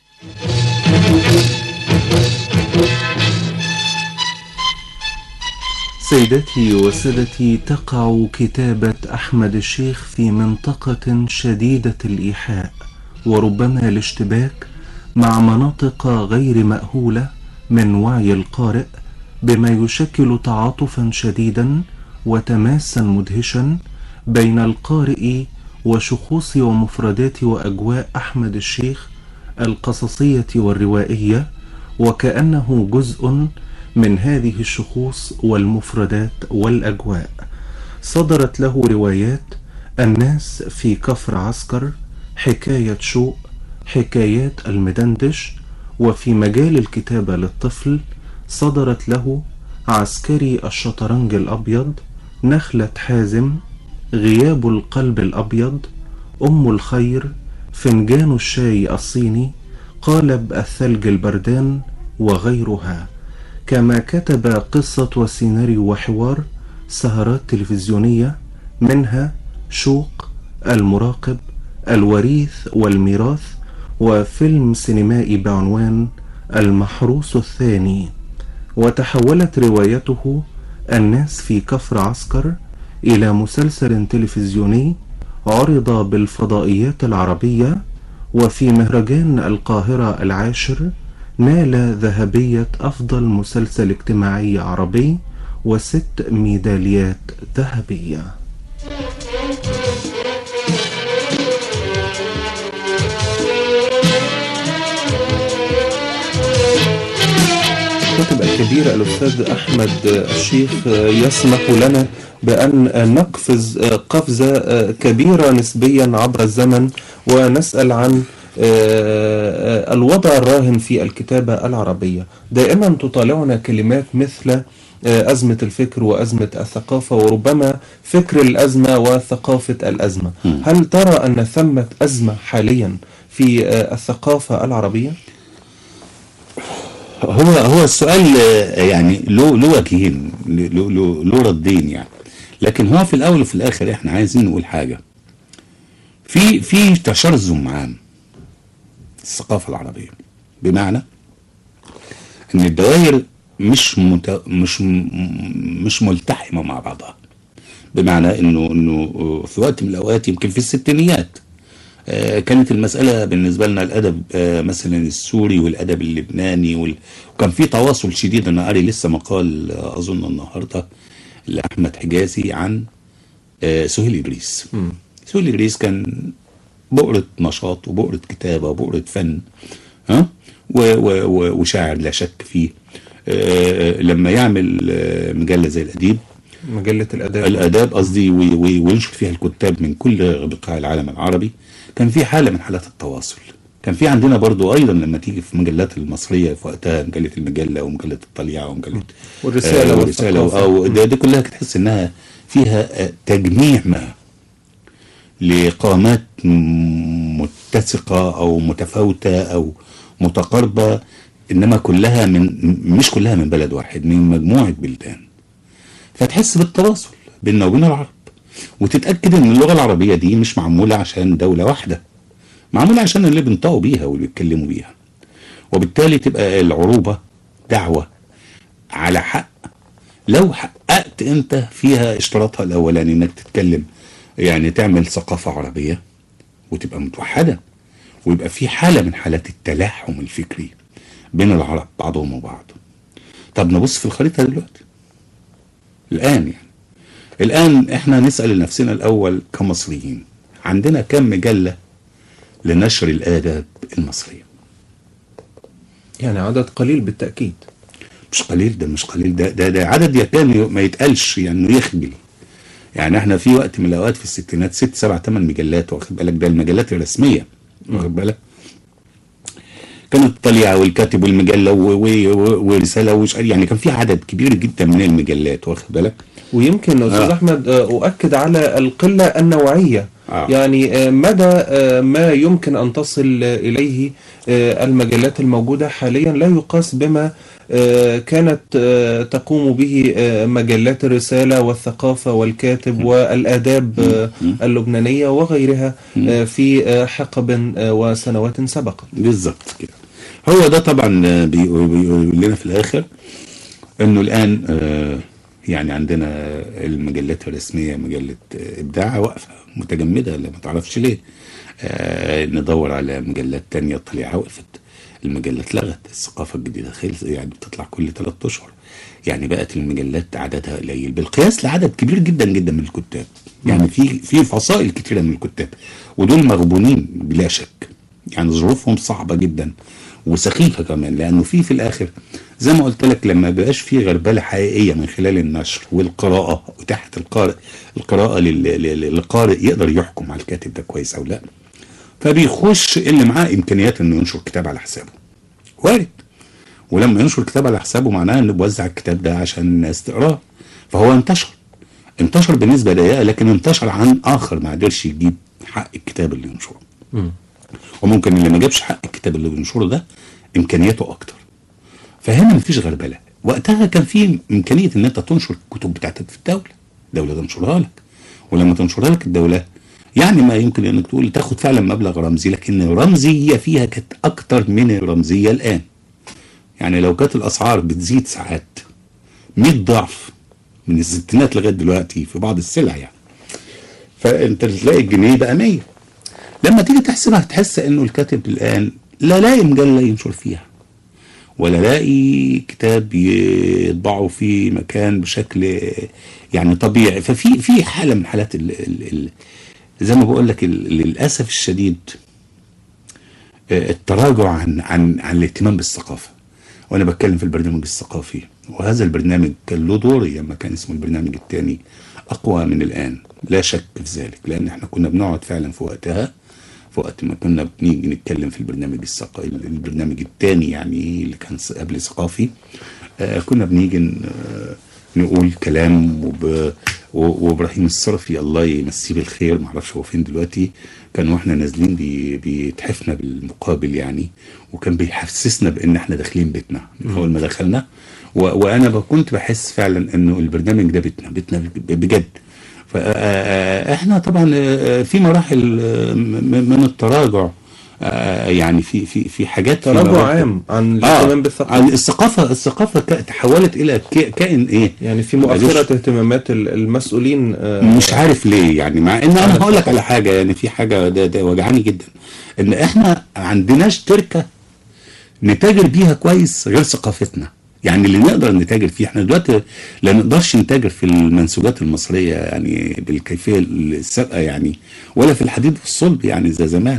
سيدتي وسادتي تقع كتابة أحمد الشيخ في منطقة شديدة الإيحاء وربما الاشتباك مع مناطق غير مأهولة من وعي القارئ بما يشكل تعاطفا شديدا وتماسا مدهشا بين القارئ وشخوص ومفردات وأجواء أحمد الشيخ القصصية والروائية وكأنه جزء من هذه الشخوص والمفردات والأجواء صدرت له روايات الناس في كفر عسكر حكاية شوق حكايات المدندش وفي مجال الكتابة للطفل صدرت له عسكري الشطرنج الأبيض نخلة حازم غياب القلب الأبيض أم الخير فنجان الشاي الصيني قالب الثلج البردان وغيرها كما كتب قصة وسيناريو وحوار سهرات تلفزيونية منها شوق المراقب الوريث والميراث وفيلم سينمائي بعنوان المحروس الثاني وتحولت روايته الناس في كفر عسكر إلى مسلسل تلفزيوني عرض بالفضائيات العربية وفي مهرجان القاهرة العاشر نال ذهبية أفضل مسلسل اجتماعي عربي وست ميداليات ذهبية الكاتب الكبير الأستاذ أحمد الشيخ يسمح لنا بأن نقفز قفزة كبيرة نسبيا عبر الزمن ونسأل عن الوضع الراهن في الكتابة العربية دائما تطالعنا كلمات مثل أزمة الفكر وأزمة الثقافة وربما فكر الأزمة وثقافة الأزمة هل ترى أن ثمة أزمة حاليا في الثقافة العربية؟ هو هو السؤال آه، يعني له له وجهين له له له ردين يعني لكن هو في الاول وفي الاخر احنا عايزين نقول حاجه في في تشرذم عام الثقافه العربيه بمعنى ان الدوائر مش مت... مش م- مش ملتحمه مع بعضها بمعنى انه انه في وقت من الاوقات يمكن في الستينيات آه، كانت المسألة بالنسبة لنا الأدب آه، مثلا السوري والأدب اللبناني وال... وكان في تواصل شديد أنا قاري لسه مقال آه، أظن النهاردة لأحمد حجازي عن آه، سهيل إدريس سهيل إدريس كان بؤرة نشاط وبؤرة كتابة وبؤرة فن ها و... و... و... وشاعر لا شك فيه آه، لما يعمل آه، مجلة زي الأديب مجلة الأداب الاداب قصدي وي- وي- وينشر فيها الكتاب من كل بقاع العالم العربي كان في حاله من حالات التواصل كان في عندنا برضو ايضا لما تيجي في مجلات المصريه في وقتها مجله المجله ومجله الطليعه ومجله والرسالة آه والرساله والثقافة. او ده, ده كلها تحس انها فيها آه، تجميع ما لقامات م- متسقه او متفاوته او متقاربه انما كلها من م- مش كلها من بلد واحد من مجموعه بلدان فتحس بالتواصل بيننا وبين العرب وتتاكد ان اللغه العربيه دي مش معموله عشان دوله واحده معموله عشان اللي بينطقوا بيها واللي بيتكلموا بيها وبالتالي تبقى العروبه دعوه على حق لو حققت انت فيها اشتراطها الاولاني انك تتكلم يعني تعمل ثقافه عربيه وتبقى متوحده ويبقى في حاله من حالات التلاحم الفكري بين العرب بعضهم وبعض طب نبص في الخريطه دلوقتي الان يعني الان احنا نسال نفسنا الاول كمصريين عندنا كم مجله لنشر الاداب المصريه يعني عدد قليل بالتأكيد مش قليل ده مش قليل ده ده, ده عدد يكاد ما يتقالش يعني انه يخجل يعني احنا في وقت من الاوقات في الستينات ست سبع ثمان مجلات واخد بالك ده المجلات الرسميه واخد بالك كانت الطليعه والكاتب والمجله و- و- و- ورساله وش يعني كان في عدد كبير جدا من المجلات واخد بالك ويمكن استاذ آه. احمد آه، اؤكد على القله النوعيه آه. يعني آه، مدى آه، ما يمكن ان تصل آه، اليه آه، المجلات الموجوده حاليا لا يقاس بما آه، كانت آه، تقوم به آه، مجلات الرساله والثقافه والكاتب والاداب آه، اللبنانيه وغيرها آه، في آه، حقب آه، وسنوات سبقت بالظبط كده هو ده طبعا آه، بيقول بيقول لنا في الاخر انه الان آه، يعني عندنا المجلات الرسميه مجله آه، ابداع واقفه متجمده اللي ما تعرفش ليه آه، ندور على مجلات تانية الطليعه وقفت المجلات لغت الثقافه الجديده خلص يعني بتطلع كل ثلاث اشهر يعني بقت المجلات عددها قليل بالقياس لعدد كبير جدا جدا من الكتاب يعني في في فصائل كثيره من الكتاب ودول مغبونين بلا شك يعني ظروفهم صعبه جدا وسخيفه كمان لانه في في الاخر زي ما قلت لك لما بقاش في غربله حقيقيه من خلال النشر والقراءه وتحه القارئ القراءه لل- لل- للقارئ يقدر يحكم على الكاتب ده كويس او لا فبيخش اللي معاه امكانيات انه ينشر كتاب على حسابه وارد ولما ينشر كتاب على حسابه معناه انه بيوزع الكتاب ده عشان الناس تقراه فهو انتشر انتشر بنسبه ضيقه لكن انتشر عن اخر ما قدرش يجيب حق الكتاب اللي ينشره وممكن اللي ما جابش حق الكتاب اللي بينشره ده امكانياته اكتر فهنا مفيش غربله وقتها كان في امكانيه ان انت تنشر الكتب بتاعتك في الدوله الدوله تنشرها لك ولما تنشرها لك الدوله يعني ما يمكن انك تقول تاخد فعلا مبلغ رمزي لكن الرمزيه فيها كانت اكتر من الرمزيه الان يعني لو كانت الاسعار بتزيد ساعات 100 ضعف من الستينات لغايه دلوقتي في بعض السلع يعني فانت تلاقي الجنيه بقى 100 لما تيجي تحسبها تحس انه الكاتب الان لا لاقي مجله ينشر فيها ولا لاقي كتاب يطبعه في مكان بشكل يعني طبيعي ففي في حاله من حالات ال ال ال زي ما بقول لك ال- للاسف الشديد آه، التراجع عن عن عن الاهتمام بالثقافه وانا بتكلم في البرنامج الثقافي وهذا البرنامج كان له دور لما كان اسمه البرنامج الثاني اقوى من الان لا شك في ذلك لان احنا كنا بنقعد فعلا في وقتها في وقت ما كنا بنيجي نتكلم في البرنامج الثق... البرنامج الثاني يعني اللي كان س- قبل ثقافي آه كنا بنيجي ن- آه، نقول كلام وب... و- وابراهيم الصرفي الله يمسيه بالخير معرفش هو فين دلوقتي كان واحنا نازلين بي... بيتحفنا بالمقابل يعني وكان بيحسسنا بان احنا داخلين بيتنا من اول ما دخلنا و... وانا ب- كنت بحس فعلا انه البرنامج ده بيتنا بيتنا ب- بجد فاحنا طبعا آه، في مراحل آه، م- من التراجع آه، يعني في في في حاجات في تراجع مراحل- عام عن اه الاهتمام بالثقافه عن الثقافه الثقافه ك- تحولت الى ك- كائن ايه يعني في ملوش- مؤخرة اهتمامات ال- المسؤولين آه، مش عارف ليه يعني مع ان انا هقول لك على حاجه يعني في حاجه ده, ده وجعاني جدا ان احنا عندناش تركه نتاجر بيها كويس غير ثقافتنا يعني اللي نقدر نتاجر فيه احنا دلوقتي لا نقدرش نتاجر في المنسوجات المصريه يعني بالكيفيه السابقه يعني ولا في الحديد والصلب يعني زي زمان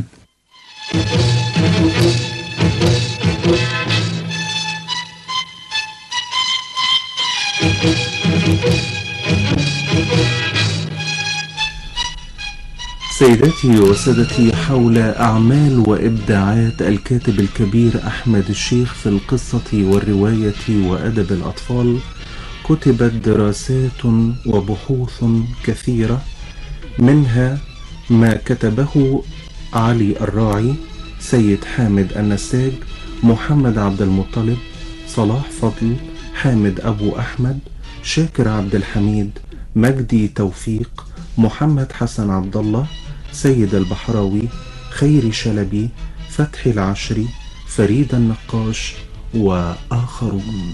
سيداتي وسادتي حول أعمال وإبداعات الكاتب الكبير أحمد الشيخ في القصة والرواية وأدب الأطفال كتبت دراسات وبحوث كثيرة منها ما كتبه علي الراعي سيد حامد النساج محمد عبد المطلب صلاح فضل حامد أبو أحمد شاكر عبد الحميد مجدي توفيق محمد حسن عبد الله سيد البحراوي خيري شلبي فتحي العشري فريد النقاش وآخرون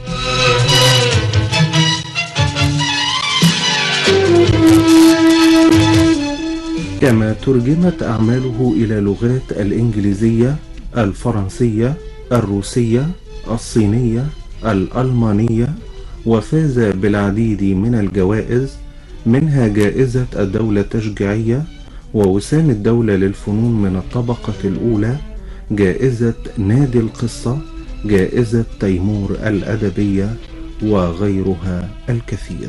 كما ترجمت أعماله إلى لغات الإنجليزية الفرنسية الروسية الصينية الألمانية وفاز بالعديد من الجوائز منها جائزة الدولة التشجيعية ووسام الدولة للفنون من الطبقة الأولى جائزة نادي القصة جائزة تيمور الأدبية وغيرها الكثير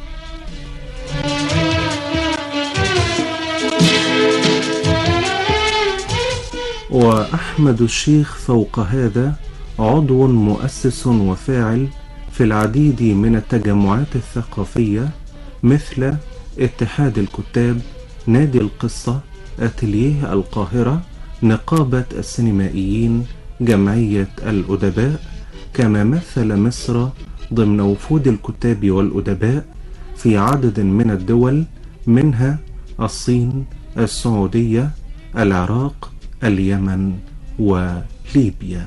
وأحمد الشيخ فوق هذا عضو مؤسس وفاعل في العديد من التجمعات الثقافية مثل اتحاد الكتاب نادي القصة أتليه القاهرة نقابة السينمائيين جمعية الأدباء كما مثل مصر ضمن وفود الكتاب والأدباء في عدد من الدول منها الصين السعودية العراق اليمن وليبيا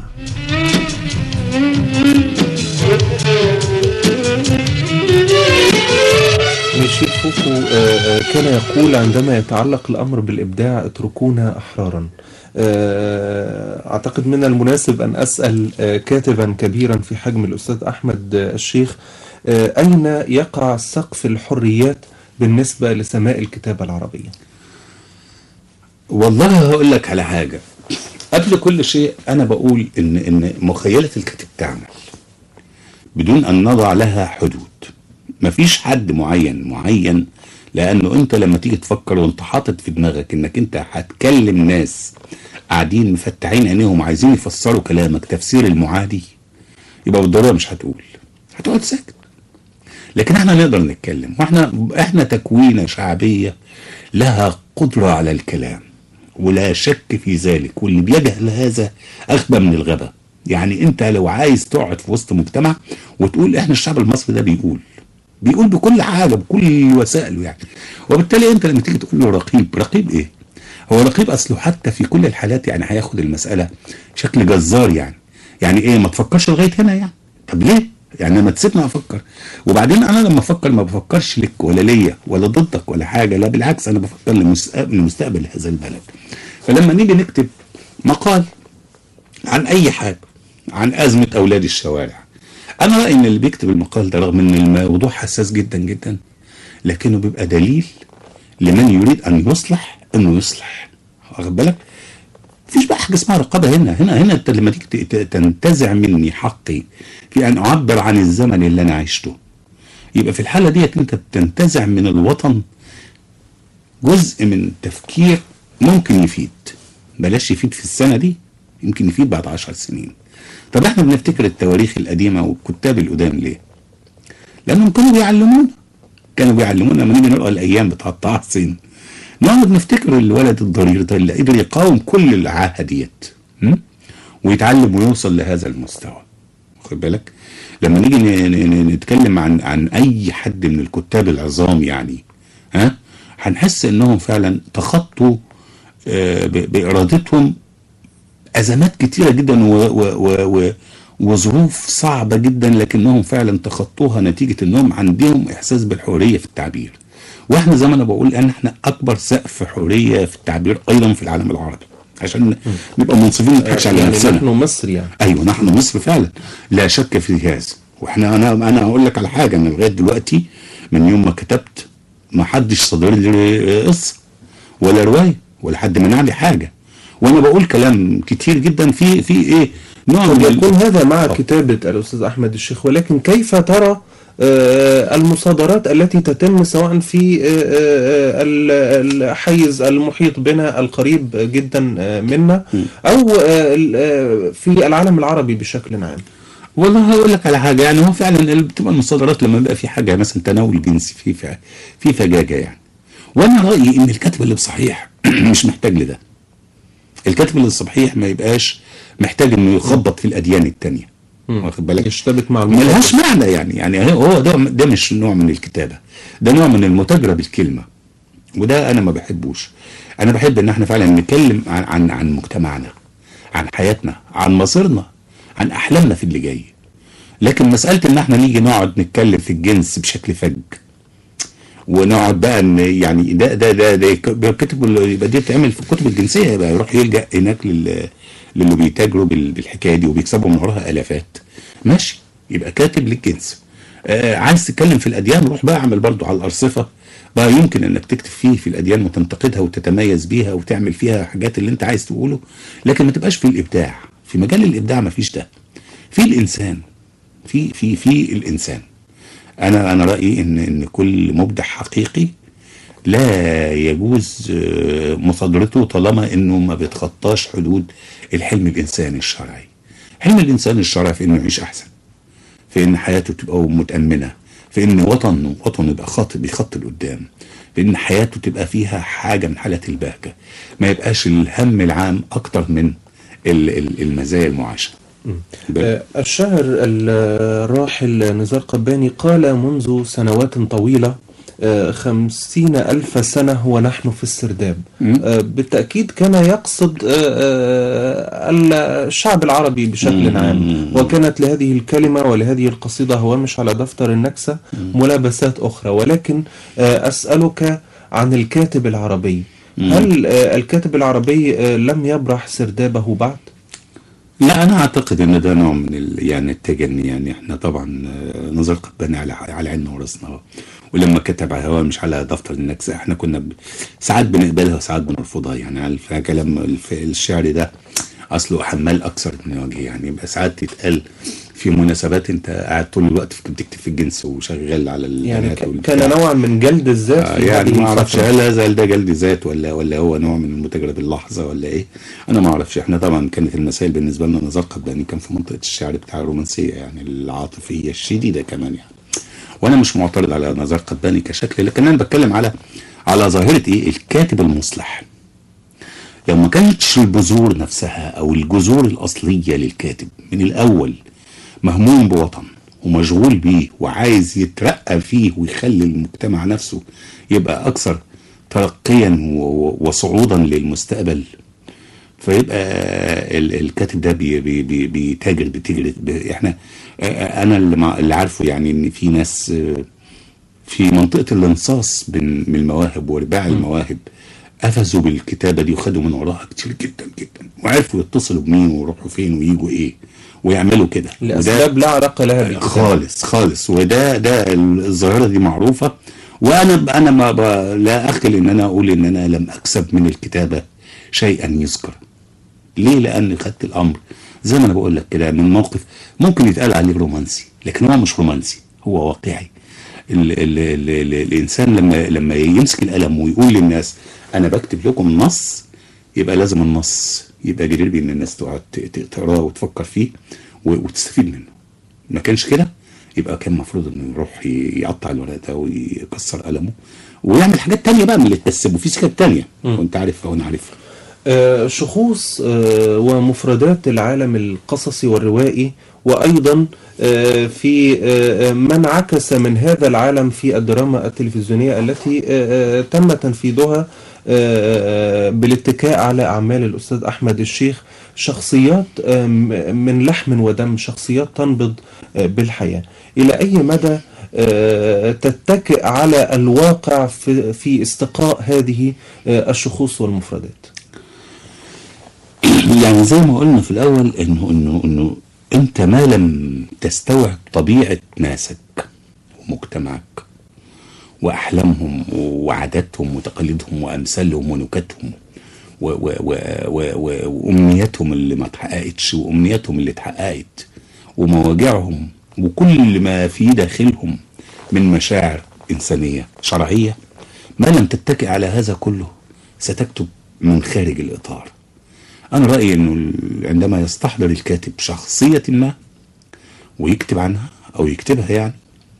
ميشيل فوكو آه، آه، كان يقول عندما يتعلق الأمر بالإبداع اتركونا أحرارا آه، أعتقد من المناسب أن أسأل آه، كاتبا كبيرا في حجم الأستاذ أحمد آه، الشيخ آه، أين يقع سقف الحريات بالنسبة لسماء الكتابة العربية والله هقول لك على حاجة قبل كل شيء أنا بقول إن إن مخيلة الكاتب تعمل بدون أن نضع لها حدود مفيش حد معين معين لأنه أنت لما تيجي تفكر وأنت حاطط في دماغك إنك أنت هتكلم ناس قاعدين مفتحين عينيهم عايزين يفسروا كلامك تفسير المعادي يبقى بالضرورة مش هتقول هتقعد ساكت لكن احنا نقدر نتكلم واحنا احنا تكوينه شعبيه لها قدره على الكلام ولا شك في ذلك واللي بيجهل هذا اغبى من الغبا يعني انت لو عايز تقعد في وسط مجتمع وتقول احنا الشعب المصري ده بيقول بيقول بكل حاجه بكل وسائله يعني وبالتالي انت لما تيجي تقول له رقيب رقيب ايه هو رقيب اصله حتى في كل الحالات يعني هياخد المساله شكل جزار يعني يعني ايه ما تفكرش لغايه هنا يعني طب ليه يعني ما تسيبني افكر وبعدين انا لما افكر ما بفكرش لك ولا ليا ولا ضدك ولا حاجه لا بالعكس انا بفكر لمستقبل لمستقبل هذا البلد فلما نيجي نكتب مقال عن اي حاجه عن ازمه اولاد الشوارع انا رايي ان اللي بيكتب المقال ده رغم ان الموضوع حساس جدا جدا لكنه بيبقى دليل لمن يريد ان يصلح انه يصلح واخد بالك مفيش بقى حاجه اسمها رقابه هنا هنا هنا انت لما تيجي ت- ت- تنتزع مني حقي في ان اعبر عن الزمن اللي انا عشته يبقى في الحاله ديت انت بتنتزع من الوطن جزء من تفكير ممكن يفيد بلاش يفيد في السنه دي يمكن يفيد بعد عشر سنين طب احنا بنفتكر التواريخ القديمه والكتاب القدام ليه؟ لانهم كانوا بيعلمونا كانوا بيعلمونا لما نيجي نقرا الايام بتاع طه حسين نقعد نفتكر الولد الضرير ده اللي قدر يقاوم كل العاهه ديت م? ويتعلم ويوصل لهذا المستوى واخد بالك لما نيجي ن- ن- ن- نتكلم عن عن اي حد من الكتاب العظام يعني ها هنحس انهم فعلا تخطوا آه، ب- بارادتهم ازمات كتيره جدا و و و و وظروف صعبه جدا لكنهم فعلا تخطوها نتيجه انهم عندهم احساس بالحريه في التعبير واحنا زي ما انا بقول ان احنا اكبر سقف حريه في التعبير ايضا في العالم العربي عشان نبقى منصفين ما نضحكش على يعني نفسنا نحن مصر يعني ايوه نحن مصر فعلا لا شك في هذا واحنا انا انا هقول لك على حاجه انا لغايه دلوقتي من يوم ما كتبت ما حدش صدر لي قصه ولا روايه ولا حد منع لي حاجه وانا بقول كلام كتير جدا في في ايه نوع قد من ال- يكون هذا مع كتابة الأستاذ أحمد الشيخ ولكن كيف ترى آه، المصادرات التي تتم سواء في آه، آه، ال- الحيز المحيط بنا القريب جدا آه، منا أو آه، ال- آه، في العالم العربي بشكل عام والله هقول لك على حاجه يعني هو فعلا اللي بتبقى المصادرات لما بيبقى في حاجه مثلا تناول جنسي في في في فجاجه يعني وانا رايي ان الكاتب اللي بصحيح مش محتاج لده الكاتب اللي صحيح ما يبقاش محتاج انه يخبط في الاديان التانية واخد بالك يشتبك مع ملهاش معنى يعني يعني هو ده ده مش نوع من الكتابه ده نوع من المتاجره بالكلمه وده انا ما بحبوش انا بحب ان احنا فعلا نتكلم عن عن عن مجتمعنا عن حياتنا عن مصيرنا عن احلامنا في اللي جاي لكن مساله ان احنا نيجي نقعد نتكلم في الجنس بشكل فج ونقعد بقى ان يعني ده ده ده, ده كتب يبقى دي بتعمل في الكتب الجنسيه يبقى يروح يلجا هناك لل للي بيتاجروا بال- بالحكايه دي وبيكسبوا من وراها الافات ماشي يبقى كاتب للجنس آه عايز تتكلم في الاديان روح بقى اعمل برضو على الارصفه بقى يمكن انك تكتب فيه في الاديان وتنتقدها وتتميز بيها وتعمل فيها حاجات اللي انت عايز تقوله لكن ما تبقاش في الابداع في مجال الابداع ما فيش ده في الانسان في في في الانسان انا انا رايي ان ان كل مبدع حقيقي لا يجوز آه، مصادرته طالما انه ما بيتخطاش حدود الحلم الانساني الشرعي حلم الانسان الشرعي في انه يعيش احسن في ان حياته تبقى متامنه في ان وطنه وطنه يبقى خاطئ بيخط لقدام في ان حياته تبقى فيها حاجه من حالات البهجه ما يبقاش الهم العام اكتر من ال- ال- المزايا المعاشه بل- آه، الشاعر الراحل نزار قباني قال منذ سنوات طويلة آه، خمسين ألف سنة ونحن في السرداب آه، بالتأكيد كان يقصد آه، آه، الشعب العربي بشكل عام وكانت لهذه الكلمة ولهذه القصيدة هوامش على دفتر النكسة ملابسات أخرى ولكن آه، أسألك عن الكاتب العربي هل آه، الكاتب العربي آه، لم يبرح سردابه بعد؟ لا انا اعتقد ان ده نوع من ال... يعني التجني يعني احنا طبعا آه، نظر قباني على على عيننا وراسنا ولما كتب على هوا مش على دفتر النكسه احنا كنا ب... ساعات بنقبلها وساعات بنرفضها يعني على الف- كلام الف... الشعر ده اصله حمال اكثر من وجه يعني يبقى ساعات يتقال في مناسبات انت قاعد طول الوقت في- بتكتب في الجنس وشغال على يعني البنات ك- والبتاع. كان نوعا من جلد الذات آه، في يعني هذه ما اعرفش الفترة. هل هذا ده جلد ذات ولا ولا هو نوع من المتاجره باللحظه ولا ايه؟ انا ما اعرفش احنا طبعا كانت المسائل بالنسبه لنا نزار قباني كان في منطقه الشعر بتاع الرومانسيه يعني العاطفيه الشديده كمان يعني. وانا مش معترض على نزار قباني كشكل لكن انا بتكلم على على ظاهره ايه؟ الكاتب المصلح. لو ما كانتش البذور نفسها او الجذور الاصليه للكاتب من الاول مهموم بوطن ومشغول بيه وعايز يترقى فيه ويخلي المجتمع نفسه يبقى اكثر ترقيا و- و- وصعودا للمستقبل فيبقى ال- الكاتب ده بي بي بي بيتاجر بتجري ب- احنا آه، انا اللي, مع اللي عارفه يعني ان في ناس آه، في منطقه الانصاص بين من المواهب ورباع المواهب قفزوا بالكتابه دي وخدوا من وراها كتير جدا جدا وعرفوا يتصلوا بمين ويروحوا فين ويجوا ايه ويعملوا كده وده- لأسباب لا علاقة لها بالكتاب خالص خالص وده ده الظاهره دي معروفه وانا ب- انا ما ب... لا اخجل ان انا اقول ان انا لم اكسب من الكتابه شيئا يذكر ليه لان خدت الامر زي ما انا بقول لك كده من موقف ممكن يتقال عليه رومانسي لكن هو مش رومانسي هو واقعي ال ال ال ال الانسان لما لما يمسك القلم ويقول للناس انا بكتب لكم نص يبقى لازم النص يبقى جدير بان الناس تقعد ت- ت- تقراه وتفكر فيه و- وتستفيد منه ما كانش كده يبقى كان المفروض انه يروح ي- يقطع الورق ده ويكسر قلمه ويعمل حاجات تانية بقى من اللي تكسبه في سكك تانية وانت عارفها وانا عارفها آه، شخوص آه، ومفردات العالم القصصي والروائي وأيضا آه، في آه، ما انعكس من هذا العالم في الدراما التلفزيونية التي آه، آه، تم تنفيذها آه، بالاتكاء على أعمال الأستاذ أحمد الشيخ شخصيات آه، م- من لحم ودم شخصيات تنبض آه، بالحياة إلى أي مدى آه، تتكئ على الواقع في في استقاء هذه آه، الشخوص والمفردات يعني زي ما قلنا في الاول انه انه انه انت ما لم تستوعب طبيعه ناسك ومجتمعك واحلامهم وعاداتهم وتقاليدهم وامثالهم ونكتهم و- و- و- و- و- وامنياتهم اللي ما اتحققتش وامنياتهم اللي اتحققت ومواجعهم وكل ما في داخلهم من مشاعر إنسانية شرعية ما لم تتكئ على هذا كله ستكتب من خارج الإطار أنا رأيي أنه ال- عندما يستحضر الكاتب شخصية ما ويكتب عنها أو يكتبها يعني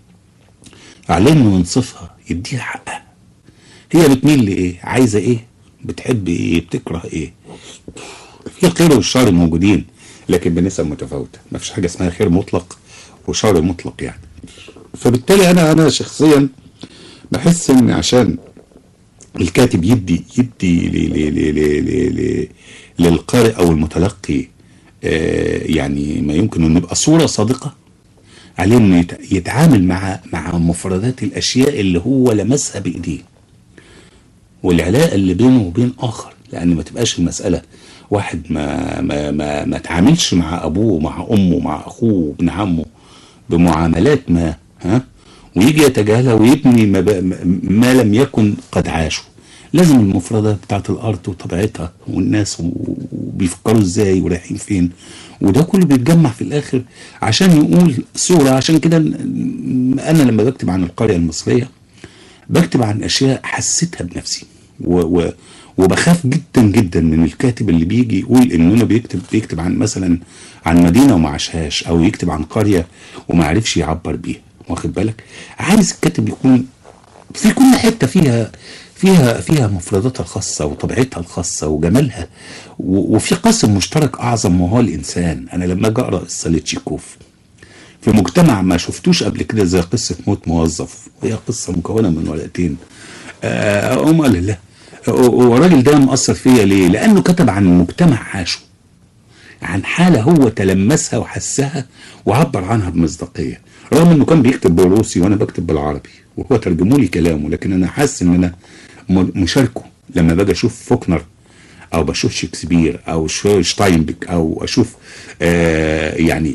عليه أنه ينصفها يديها حقها هي بتميل لإيه عايزة إيه بتحب إيه بتكره إيه في الخير والشر موجودين لكن بنسب متفاوتة ما فيش حاجة اسمها خير مطلق وشر مطلق يعني فبالتالي أنا أنا شخصيا بحس إن عشان الكاتب يدي يدي ل- ل- ل- ل- ل- ل- للقارئ او المتلقي آه، يعني ما يمكن ان يبقى صوره صادقه عليه انه يت- يتعامل مع مع مفردات الاشياء اللي هو لمسها بايديه والعلاقه اللي بينه وبين اخر لان ما تبقاش المساله واحد ما ما ما, ما تعاملش مع ابوه ومع امه ومع اخوه وابن عمه بمعاملات ما ها ويجي يتجاهلها ويبني ما, ب... ما لم يكن قد عاشه لازم المفردات بتاعت الارض وطبيعتها والناس و- وبيفكروا ازاي ورايحين فين وده كله بيتجمع في الاخر عشان يقول صوره عشان كده ن- انا لما بكتب عن القريه المصريه بكتب عن اشياء حسيتها بنفسي و و وبخاف جدا جدا من الكاتب اللي بيجي يقول ان انا بيكتب بيكتب عن مثلا عن مدينه وما عاشهاش او يكتب عن قريه وما عرفش يعبر بيها واخد بالك عايز الكاتب يكون في كل حته فيها فيها فيها مفرداتها الخاصه وطبيعتها الخاصه وجمالها و- وفي قاسم مشترك اعظم وهو الانسان انا لما اجي اقرا قصه لتشيكوف في مجتمع ما شفتوش قبل كده زي قصة موت موظف وهي قصة مكونة من ورقتين آه، أقوم قال لا والراجل ده مأثر فيا ليه؟ لأنه كتب عن مجتمع عاشه عن حالة هو تلمسها وحسها وعبر عنها بمصداقية رغم انه كان بيكتب بالروسي وانا بكتب بالعربي وهو ترجموا لي كلامه لكن انا حاسس ان انا م- مشاركه لما باجي اشوف فوكنر او بشوف شكسبير او شو- شتاينبك او اشوف آه يعني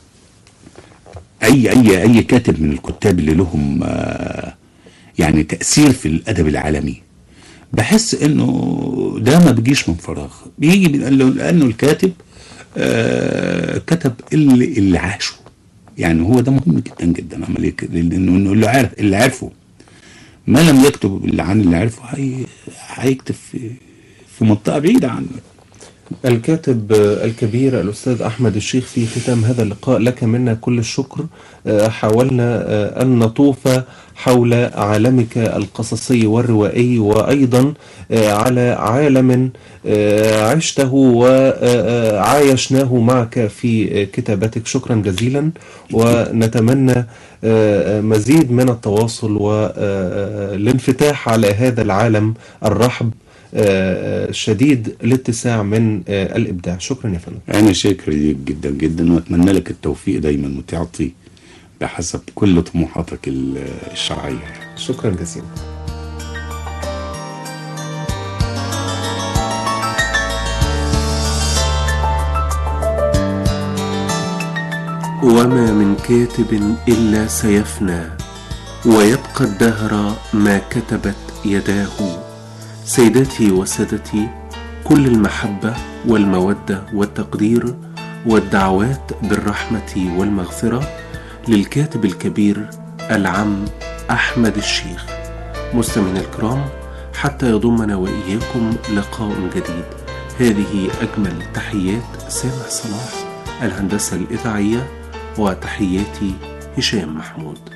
اي اي اي كاتب من الكتاب اللي لهم آه، يعني تاثير في الادب العالمي بحس انه ده ما بيجيش من فراغ بيجي من لأنه- لانه الكاتب آه، كتب اللي اللي عاشه يعني هو ده مهم جدا جدا عمليه كده، لانه إنه اللي عارف اللي عارفه ما لم يكتب اللي عن اللي عارفه هي هيكتب في في منطقه بعيده عنه الكاتب آه، الكبير الأستاذ أحمد الشيخ في ختام هذا اللقاء لك منا كل الشكر آه، حاولنا آه، أن نطوف حول عالمك القصصي والروائي وأيضا آه، على عالم آه، عشته وعايشناه معك في آه، كتابتك شكرا جزيلا ونتمنى آه، آه، مزيد من التواصل والانفتاح على هذا العالم الرحب آه، شديد الاتساع من آه، الإبداع شكرا يا فندم انا شاكر ليك جدا جدا واتمنى لك التوفيق دايما وتعطي بحسب كل طموحاتك ال- الشرعيه شكرا جزيلا وما من كاتب إلا سيفنى ويبقى الدهر ما كتبت يداه سيداتي وسادتي كل المحبة والمودة والتقدير والدعوات بالرحمة والمغفرة للكاتب الكبير العم أحمد الشيخ مستمعينا الكرام حتى يضمنا وإياكم لقاء جديد هذه أجمل تحيات سامح صلاح الهندسة الإذاعية وتحياتي هشام محمود